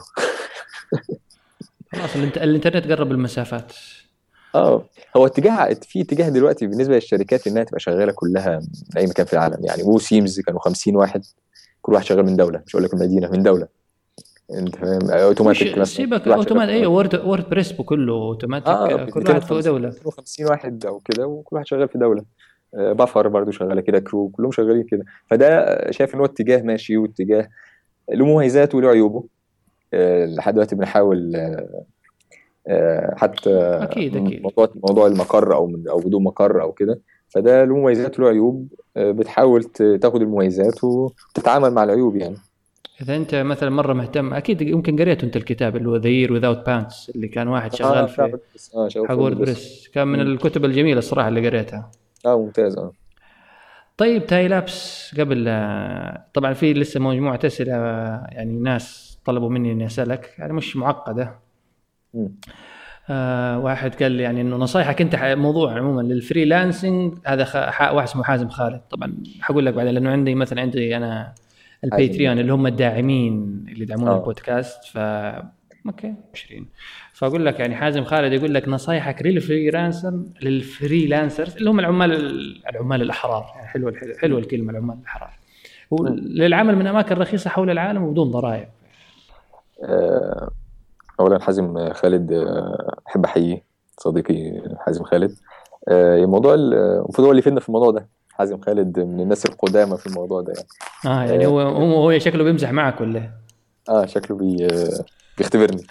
خلاص الانت... الانترنت قرب المسافات اه هو اتجاه في اتجاه دلوقتي بالنسبه للشركات انها تبقى شغاله كلها من اي مكان في العالم يعني وو سيمز كانوا 50 واحد كل واحد شغال من دوله مش هقول لك من مدينه من دوله انت فاهم اوتوماتيك مش مثلا سيبك كل واحد اوتوماتيك شغال في ايوه وورد وورد بريس كله اوتوماتيك اه كل واحد في دوله 250 واحد او كده وكل واحد شغال في دوله آه، بفر برضو شغاله كده كرو كلهم شغالين كده فده شايف ان هو اتجاه ماشي واتجاه له مميزات وله عيوبه آه، لحد دلوقتي بنحاول آه، آه، حتى اكيد اكيد موضوع موضوع المقر او من او بدون مقر او كده فده له مميزات وله عيوب آه، بتحاول ت- تاخد المميزات وتتعامل مع العيوب يعني اذا انت مثلا مره مهتم اكيد يمكن قريته انت الكتاب اللي هو ذا يير وذاوت بانتس اللي كان واحد شغال في اه شغال حق في وورد WordPress. بريس كان من مم. الكتب الجميله الصراحه اللي قريتها اه ممتاز اه طيب تاي لابس قبل طبعا في لسه مجموعه اسئله يعني ناس طلبوا مني اني اسالك يعني مش معقده مم. آه واحد قال لي يعني انه نصايحك انت ح- موضوع عموما للفريلانسنج هذا خ... ح... واحد اسمه حازم خالد طبعا حقول لك بعدين لانه عندي مثلا عندي انا الباتريون اللي هم الداعمين اللي يدعمون آه. البودكاست ف اوكي 20 فاقول لك يعني حازم خالد يقول لك نصايحك للفريلانسر للفريلانسرز اللي هم العمال العمال الاحرار يعني حلوه الحلوة, حلوة الكلمه العمال الاحرار هو للعمل من اماكن رخيصه حول العالم وبدون ضرائب آه، اولا حازم خالد آه، احب احييه صديقي حازم خالد آه، الموضوع ال- المفروض هو اللي يفيدنا في الموضوع ده حازم خالد من الناس القدامى في الموضوع ده يعني اه يعني هو هو هو شكله بيمزح معك ولا إيه؟ اه شكله بي آه، بيختبرني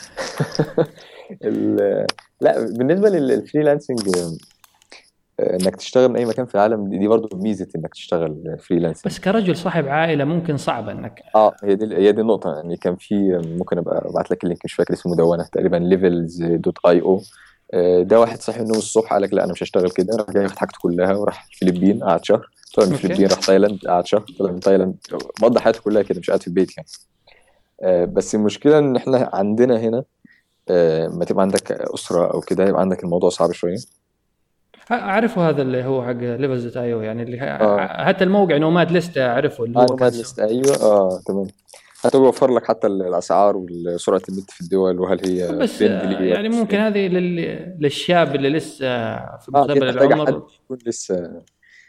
ال- لا بالنسبه لل- للفريلانسنج آه، انك تشتغل من اي مكان في العالم دي, دي برضه ميزه انك تشتغل فريلانسنج بس كرجل صاحب عائله ممكن صعب انك اه هي دي هي دي النقطة يعني كان في ممكن ابقى ابعت لك اللينك مش فاكر اسمه مدونة تقريبا ليفلز دوت اي او ده واحد صحي من النوم الصبح قال لك لا انا مش هشتغل كده راح جاي ياخد حاجته كلها وراح الفلبين قعد شهر طلع من أوكي. الفلبين راح تايلاند قعد شهر طلع من تايلاند مضى حياته كلها كده مش قاعد في البيت يعني آه، بس المشكلة ان احنا عندنا هنا آه، ما تبقى عندك أسرة أو كده يبقى عندك الموضوع صعب شوية اعرفه هذا اللي هو حق ليفلز ايو يعني اللي آه. حتى الموقع نوماد ليست اعرفه اللي هو اه كان نوماد ليست ايوه اه تمام حتى بيوفر لك حتى الاسعار وسرعه النت في الدول وهل هي بس friendly ولا يعني مش ممكن هذه لل... للشاب اللي لسه في اه دي مقتبل محتاجة حد العمر يكون لسه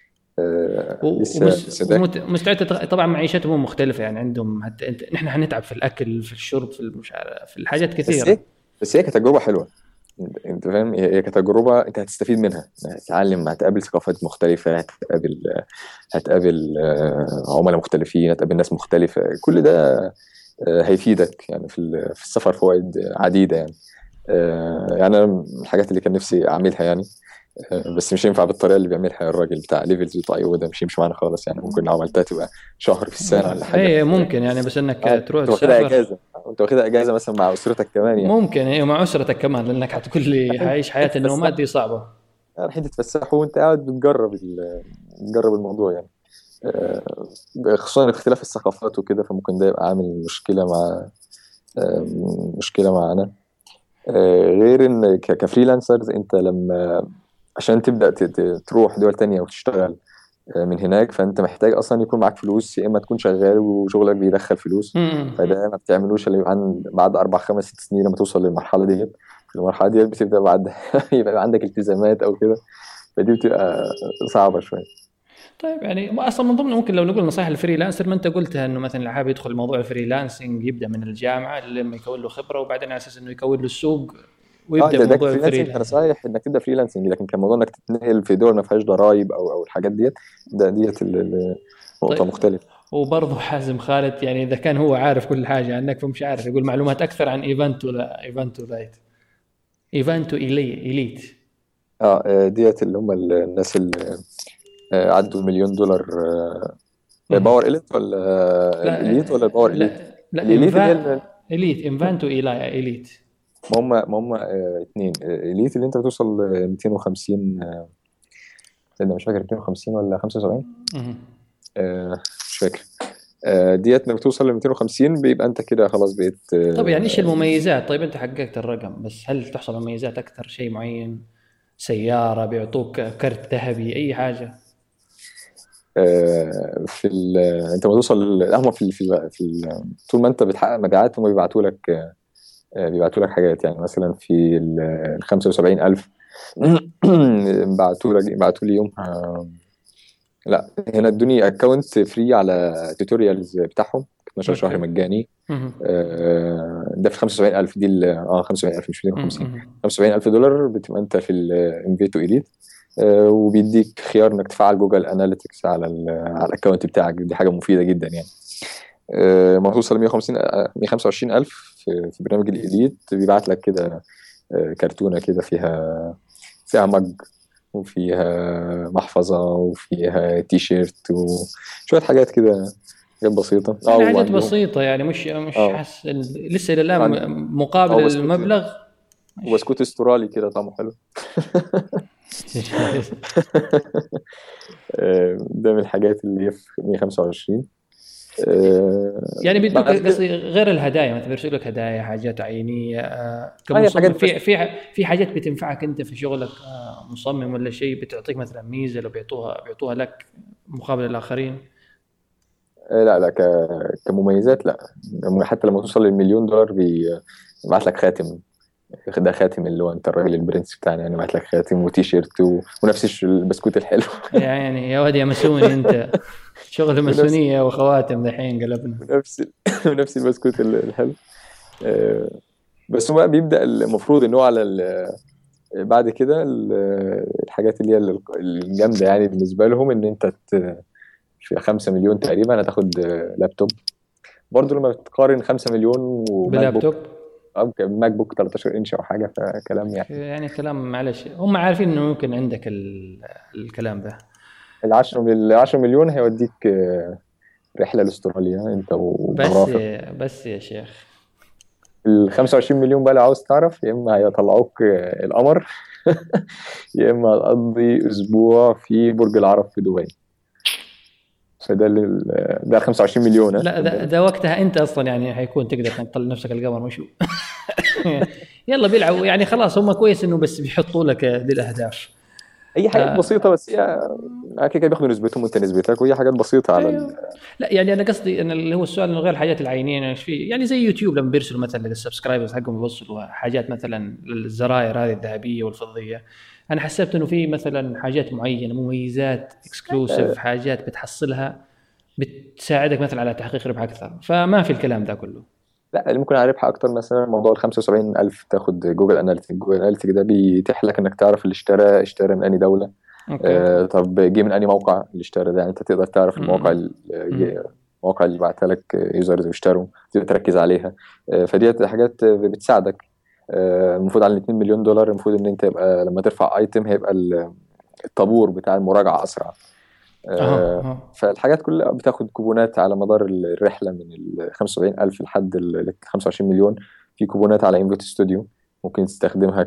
آه و- لسه ومس- لسه ذاكر. ومت- مستعد تت- طبعا معيشتهم مختلفه يعني عندهم حتى انت نحن حنتعب في الاكل في الشرب في المش عارف في الحاجات بس كثيره هي بس هي كتجربة حلوة انت أنت فاهم هي هي كتجربة انت هتستفيد منها هتتعلم هتقابل ثقافات مختلفة هتقابل هتقابل آه، عملاء مختلفين هتقابل ناس مختلفة كل ده آه، هيفيدك يعني في ال- في السفر فوائد عديدة يعني آه، يعني انا من الحاجات اللي كان نفسي اعملها يعني آه، بس مش هينفع بالطريقة اللي بيعملها الراجل بتاع ليفلز بتاع ايوه ده مش يمشي معانا خالص يعني ممكن لو عملتها تبقى شهر في السنة ولا حاجة اي ممكن يعني بس انك آه، تروح انت واخدها تسافر اجازة انت واخدها اجازة مثلا مع اسرتك كمان يعني ممكن اي مع اسرتك كمان لانك حتقول لي حعيش حياه النوماد دي صعبه رايحين تتفسحوا وانت قاعد بتجرب ال- بتجرب الموضوع يعني آه، خصوصا اختلاف الثقافات وكده فممكن ده يبقى عامل مشكلة مع آه، مشكلة معانا آه، غير ان ك- كفريلانسرز انت لما عشان تبدأ ت- ت- تروح دول تانية وتشتغل آه، من هناك فانت محتاج اصلا يكون معاك فلوس يا اما تكون شغال وشغلك بيدخل فلوس مم. فده ما بتعملوش الا عن بعد اربع خمس ست سنين لما توصل للمرحله ديت في المرحله ديت بتبدا بعد يبقى عندك التزامات او كده فدي بتبقى صعبه شويه طيب يعني ما اصلا من ضمن ممكن لو نقول نصائح الفريلانسر ما انت قلتها انه مثلا اللي حابب يدخل موضوع الفريلانسنج يبدا من الجامعه لما يكون له خبره وبعدين على اساس انه يكون له السوق اه ويبدا ده ده بموضوع فريلانسنج الفريلانسنج كنصايح انك تبدا فريلانسنج لكن كموضوع انك تتنقل في دول ما فيهاش ضرايب او او الحاجات ديت ده ديت ال- ال- نقطه طيب. مختلفه وبرضه حازم خالد يعني اذا كان هو عارف كل حاجه عنك فمش عارف يقول معلومات اكثر عن ايفنتو لا ايفنتو لايت ايفنتو إلي إليت اه آه، ديت اللي هم ال- الناس اللي آه، عدوا المليون دولار آه، مم. باور اليت ولا لا الاليت ولا الباور اليت لا لا الاليت اللي هي انفا ال- اليت انفانتو ايلاي اليت ما هم ما هم آه، اتنين آه، الاليت اللي انت بتوصل ل 250 آه، استنى مش فاكر 250 ولا 75 مهم. آه، مش فاكر آه، ديت لما بتوصل ل 250 بيبقى انت كده خلاص بقيت طب يعني ايش آه، المميزات طيب انت حققت الرقم بس هل تحصل على مميزات اكثر شيء معين سياره بيعطوك كرت ذهبي اي حاجه آه، في ال... انت لما توصل هم في ال... في, ال... في ال... طول ما انت بتحقق مبيعات هم بيبعتوا لك آه، بيبعتوا لك حاجات يعني مثلا في ال ال 75000 بعتوا لك بعتوا لي يومها لا هنا ادوني اكونت فري على توتوريالز بتاعهم 12 شهر اوكي مجاني مهم. آه، ده في 75000 دي ال- اه 75000 مش 250 مهم. 75000 دولار بتبقى انت في الانفيتو اليت وبيديك خيار انك تفعل جوجل اناليتكس على ال على الاكونت بتاعك دي حاجه مفيده جدا يعني آه، ما توصل ل 150 آه، 125000 في في برنامج الاليت بيبعت لك كده آه، كرتونه كده فيها فيها مج وفيها محفظه وفيها تي شيرت وشويه حاجات كده حاجات بسيطه اه يعني حاجات وعندهم بسيطه يعني مش مش اه حس لسه الى الان عندهم مقابل اه بسكوت المبلغ وبسكوت استرالي كده طعمه حلو آه، ده من الحاجات اللي هي في 125 آه، يعني بيدوك بعد كده قصدي غير الهدايا مثلا بيرسلوا لك هدايا حاجات عينيه آه، هي كمصمم حاجات في بس في في حاجات بتنفعك انت في شغلك آه، مصمم ولا شيء بتعطيك مثلا ميزه لو بيعطوها بيعطوها لك مقابل الاخرين آه، لا لا ك- كمميزات لا حتى لما توصل للمليون دولار بيبعت لك خاتم ده خاتم اللي هو انت الراجل البرنس بتاعنا يعني بعت لك خاتم وتي شيرت و... ونفس الش- البسكوت الحلو يعني يا واد يا مسوني انت شغل ونفس مسونيه وخواتم دحين قلبنا ونفس ال- ونفس البسكوت ال- الحلو آه، بس هو بقى بيبدأ المفروض ان هو على ال- بعد كده ال- الحاجات اللي هي ال- الجامدة يعني بالنسبة لهم ان انت ت- في 5 مليون تقريبا هتاخد آه، لابتوب برضه لما بتقارن 5 مليون وماك بوك بلابتوب او ماك بوك 13 انش او حاجة فكلام يعني يعني كلام معلش هم عارفين انه ممكن عندك ال... الكلام ده ال 10 ال 10 مليون هيوديك آه، رحلة لاستراليا انت بس ومرافق بس يا شيخ ال 25 مليون بقى لو عاوز تعرف يا اما هيطلعوك آه، القمر يا اما هتقضي اسبوع في برج العرب في دبي فده اللي ده 25 مليون ها لا خد ده, بالك ده وقتها انت اصلا يعني حيكون تقدر تطلع نفسك القمر مش هو يلا بيلعبوا يعني خلاص هم كويس انه بس بيحطوا لك دي الاهداف هي حاجات آه، بسيطه بس هي كده كده بياخدوا نسبتهم وانت نسبتك وهي حاجات بسيطه على ال... ايوه لا يعني انا قصدي ان اللي هو السؤال انه غير الحاجات العينيه يعني ايش في يعني زي يوتيوب لما بيرسلوا مثلا للسبسكرايبرز حقهم يوصلوا حاجات مثلا الزراير هذه الذهبيه والفضيه انا حسبت انه في مثلا حاجات معينه مميزات اكسكلوسيف حاجات بتحصلها بتساعدك مثلا على تحقيق ربح اكثر فما في الكلام ده كله لا اللي ممكن اعرفها اكتر مثلا موضوع ال 75000 تاخد جوجل اناليتيك جوجل اناليتيك ده بيتيح لك انك تعرف اللي اشترى اشترى من انهي دوله اوكي آه طب جه من انهي موقع اللي اشترى ده يعني انت تقدر تعرف المواقع مم. ال- مم. المواقع اللي بعتها لك يوزرز واشتروا تقدر تركز عليها آه فديت حاجات بتساعدك آه المفروض على ال 2 مليون دولار المفروض ان انت يبقى لما ترفع ايتم هيبقى ال- الطابور بتاع المراجعه اسرع اها آه، اها فالحاجات كلها بتاخد كوبونات على مدار الرحله من ال 75000 لحد ال 25 مليون في كوبونات على انفوت ستوديو ممكن تستخدمها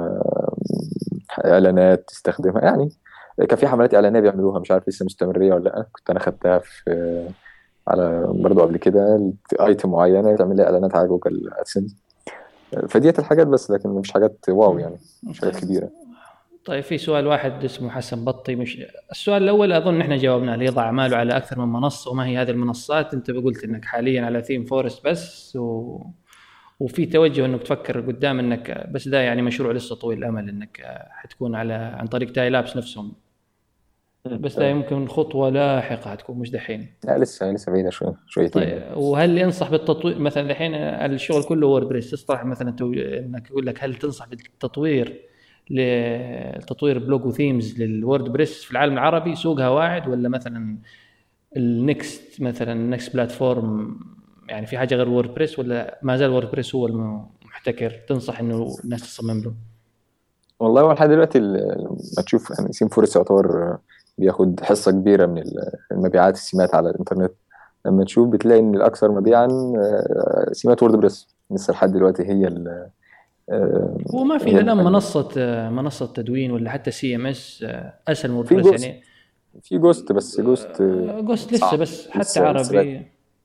كاعلانات تستخدمها يعني كان في حملات اعلانيه بيعملوها مش عارف لسه مستمريه ولا لا كنت انا خدتها في على برضه قبل كده ايتم معينه تعمل لي اعلانات على جوجل ادسنس فديت الحاجات بس لكن مش حاجات واو يعني مش حاجات طيب كبيره طيب في سؤال واحد اسمه حسن بطي مش السؤال الاول اظن احنا جاوبنا عليه يضع اعماله على اكثر من منصه وما هي هذه المنصات انت قلت انك حاليا على ثيم فورست بس و... وفي توجه انك تفكر قدام انك بس ده يعني مشروع لسه طويل الامل انك حتكون على عن طريق تاي لابس نفسهم بس ده يمكن خطوه لاحقه حتكون مش دحين لا لسه لسه بعيده شويه شويتين طيب وهل ينصح بالتطوير مثلا الحين الشغل كله ووردبريس تصلح مثلا تو... انك يقول لك هل تنصح بالتطوير لتطوير بلوج وثيمز للووردبريس في العالم العربي سوقها واعد ولا مثلا النكست مثلا النكست بلاتفورم يعني في حاجه غير ووردبريس ولا ما زال ووردبريس هو المحتكر تنصح انه الناس تصمم له؟ والله هو لحد دلوقتي ال- ما تشوف يعني سيم فورست يعتبر بياخد حصه كبيره من المبيعات السمات على الانترنت لما تشوف بتلاقي ان الاكثر مبيعا آه، سمات ووردبريس لسه لحد دلوقتي هي ال وما في الان منصه منصه تدوين ولا حتى سي ام اس اسهل من ووردبريس يعني في جوست بس جوست جوست لسه بس حتى عربي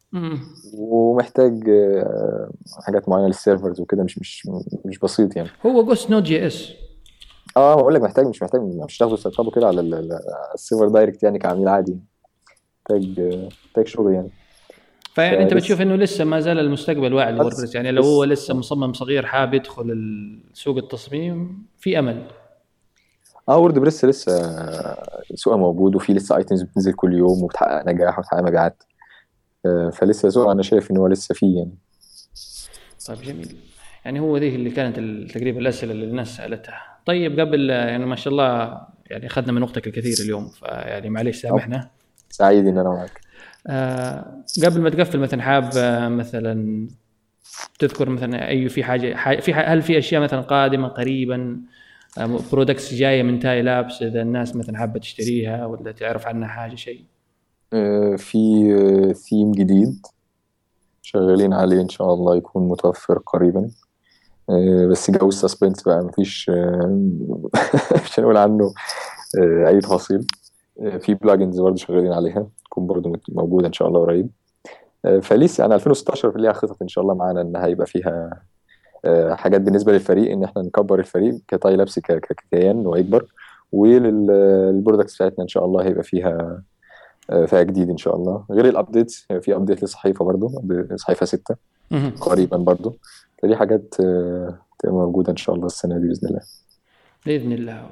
ومحتاج آه، حاجات معينه للسيرفرز وكده مش مش مش بسيط يعني هو جوست نود جي اس اه بقول لك محتاج مش محتاج مش تاخده تسطبه كده على السيرفر دايركت يعني كعميل عادي محتاج محتاج شغل يعني فيعني انت بتشوف انه لسه ما زال المستقبل واعي لوردبريس يعني لو هو لسه مصمم صغير حاب يدخل سوق التصميم في امل اه وورد بريس لسه سوقها موجود وفي لسه ايتمز بتنزل كل يوم وبتحقق نجاح وبتحقق مبيعات آه، فلسه سوق انا شايف ان هو لسه فيه يعني طيب جميل يعني هو ذي اللي كانت تقريبا الاسئله اللي الناس سالتها طيب قبل يعني ما شاء الله يعني اخذنا من وقتك الكثير اليوم فيعني معليش سامحنا سعيد ان انا معك آه قبل ما تقفل مثلا حاب مثلا تذكر مثلا اي في حاجه في هل في اشياء مثلا قادمه قريبا برودكتس جايه من تاي لابس اذا الناس مثلا حابه تشتريها ولا تعرف عنها حاجه شيء آه، في ثيم جديد شغالين عليه ان شاء الله يكون متوفر قريبا آه، بس جو السسبنس بقى مفيش آه، مش هنقول عنه اي تفاصيل في بلاجنز برضه شغالين عليها تكون برضه موجوده ان شاء الله قريب فليس يعني 2016 ليها خطط ان شاء الله معانا انها هيبقى فيها حاجات بالنسبه للفريق ان احنا نكبر الفريق كتاي لابس ككيان ويكبر وللبرودكتس بتاعتنا ان شاء الله هيبقى فيها فيها جديد ان شاء الله غير الابديت في ابديت للصحيفه برضو صحيفه ستة قريبا برضو فدي حاجات تبقى موجوده ان شاء الله السنه دي باذن الله باذن الله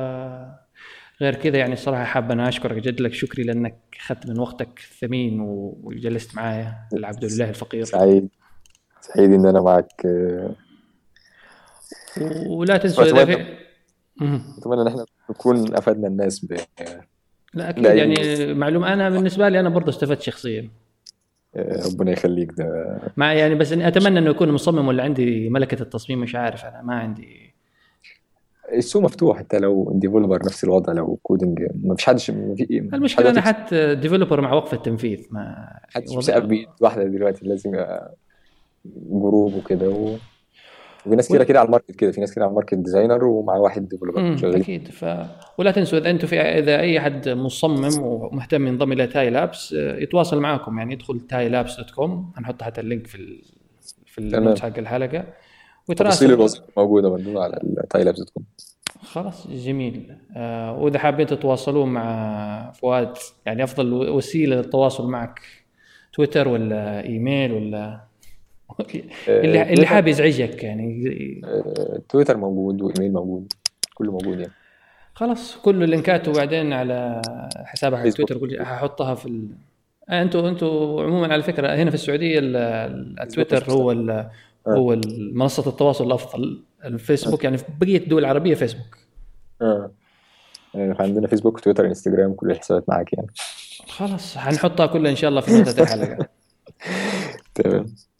غير كذا يعني الصراحه حاب انا اشكرك جد لك شكري لانك اخذت من وقتك الثمين وجلست معايا العبد لله الفقير سعيد سعيد ان انا معك ولا تنسوا اذا في اتمنى ان احنا نكون افدنا الناس ب لا اكيد يعني معلومه انا بالنسبه لي انا برضه استفدت شخصيا آه، ربنا يخليك ده مع يعني بس اني اتمنى انه يكون مصمم ولا عندي ملكه التصميم مش عارف انا ما عندي السوق مفتوح انت لو ديفلوبر نفس الوضع لو كودنج ما فيش حد في المشكله انا حتى ديفلوبر مع وقف التنفيذ ما حدش بيسال بيد واحده دلوقتي لازم جروب وكده و... وفي ناس كده كده على الماركت كده في ناس كده على الماركت ديزاينر ومع واحد ديفلوبر شغالين اكيد ف ولا تنسوا اذا انتم في اذا اي حد مصمم ومهتم ينضم الى تاي لابس يتواصل معكم يعني يدخل تاي لابس دوت كوم هنحط حتى اللينك في ال... في النوتس حق الحلقه وتراسل الوظيفه موجوده برضه على تاي لابس دوت كوم خلاص جميل آه واذا حابين تتواصلون مع فؤاد يعني افضل وسيله للتواصل معك تويتر ولا ايميل ولا اللي آه، اللي حابب يزعجك يعني آه، تويتر موجود وايميل موجود كله موجود يعني خلاص كل اللينكات وبعدين على حسابك على تويتر كل هحطها في ال... انتوا انتوا عموما على فكره هنا في السعوديه التويتر هو ال... هو منصه التواصل الافضل الفيسبوك يعني في بقيه الدول العربيه فيسبوك اه يعني عندنا فيسبوك تويتر انستغرام كل الحسابات معك يعني خلاص هنحطها كلها ان شاء الله في نقطه الحلقه تمام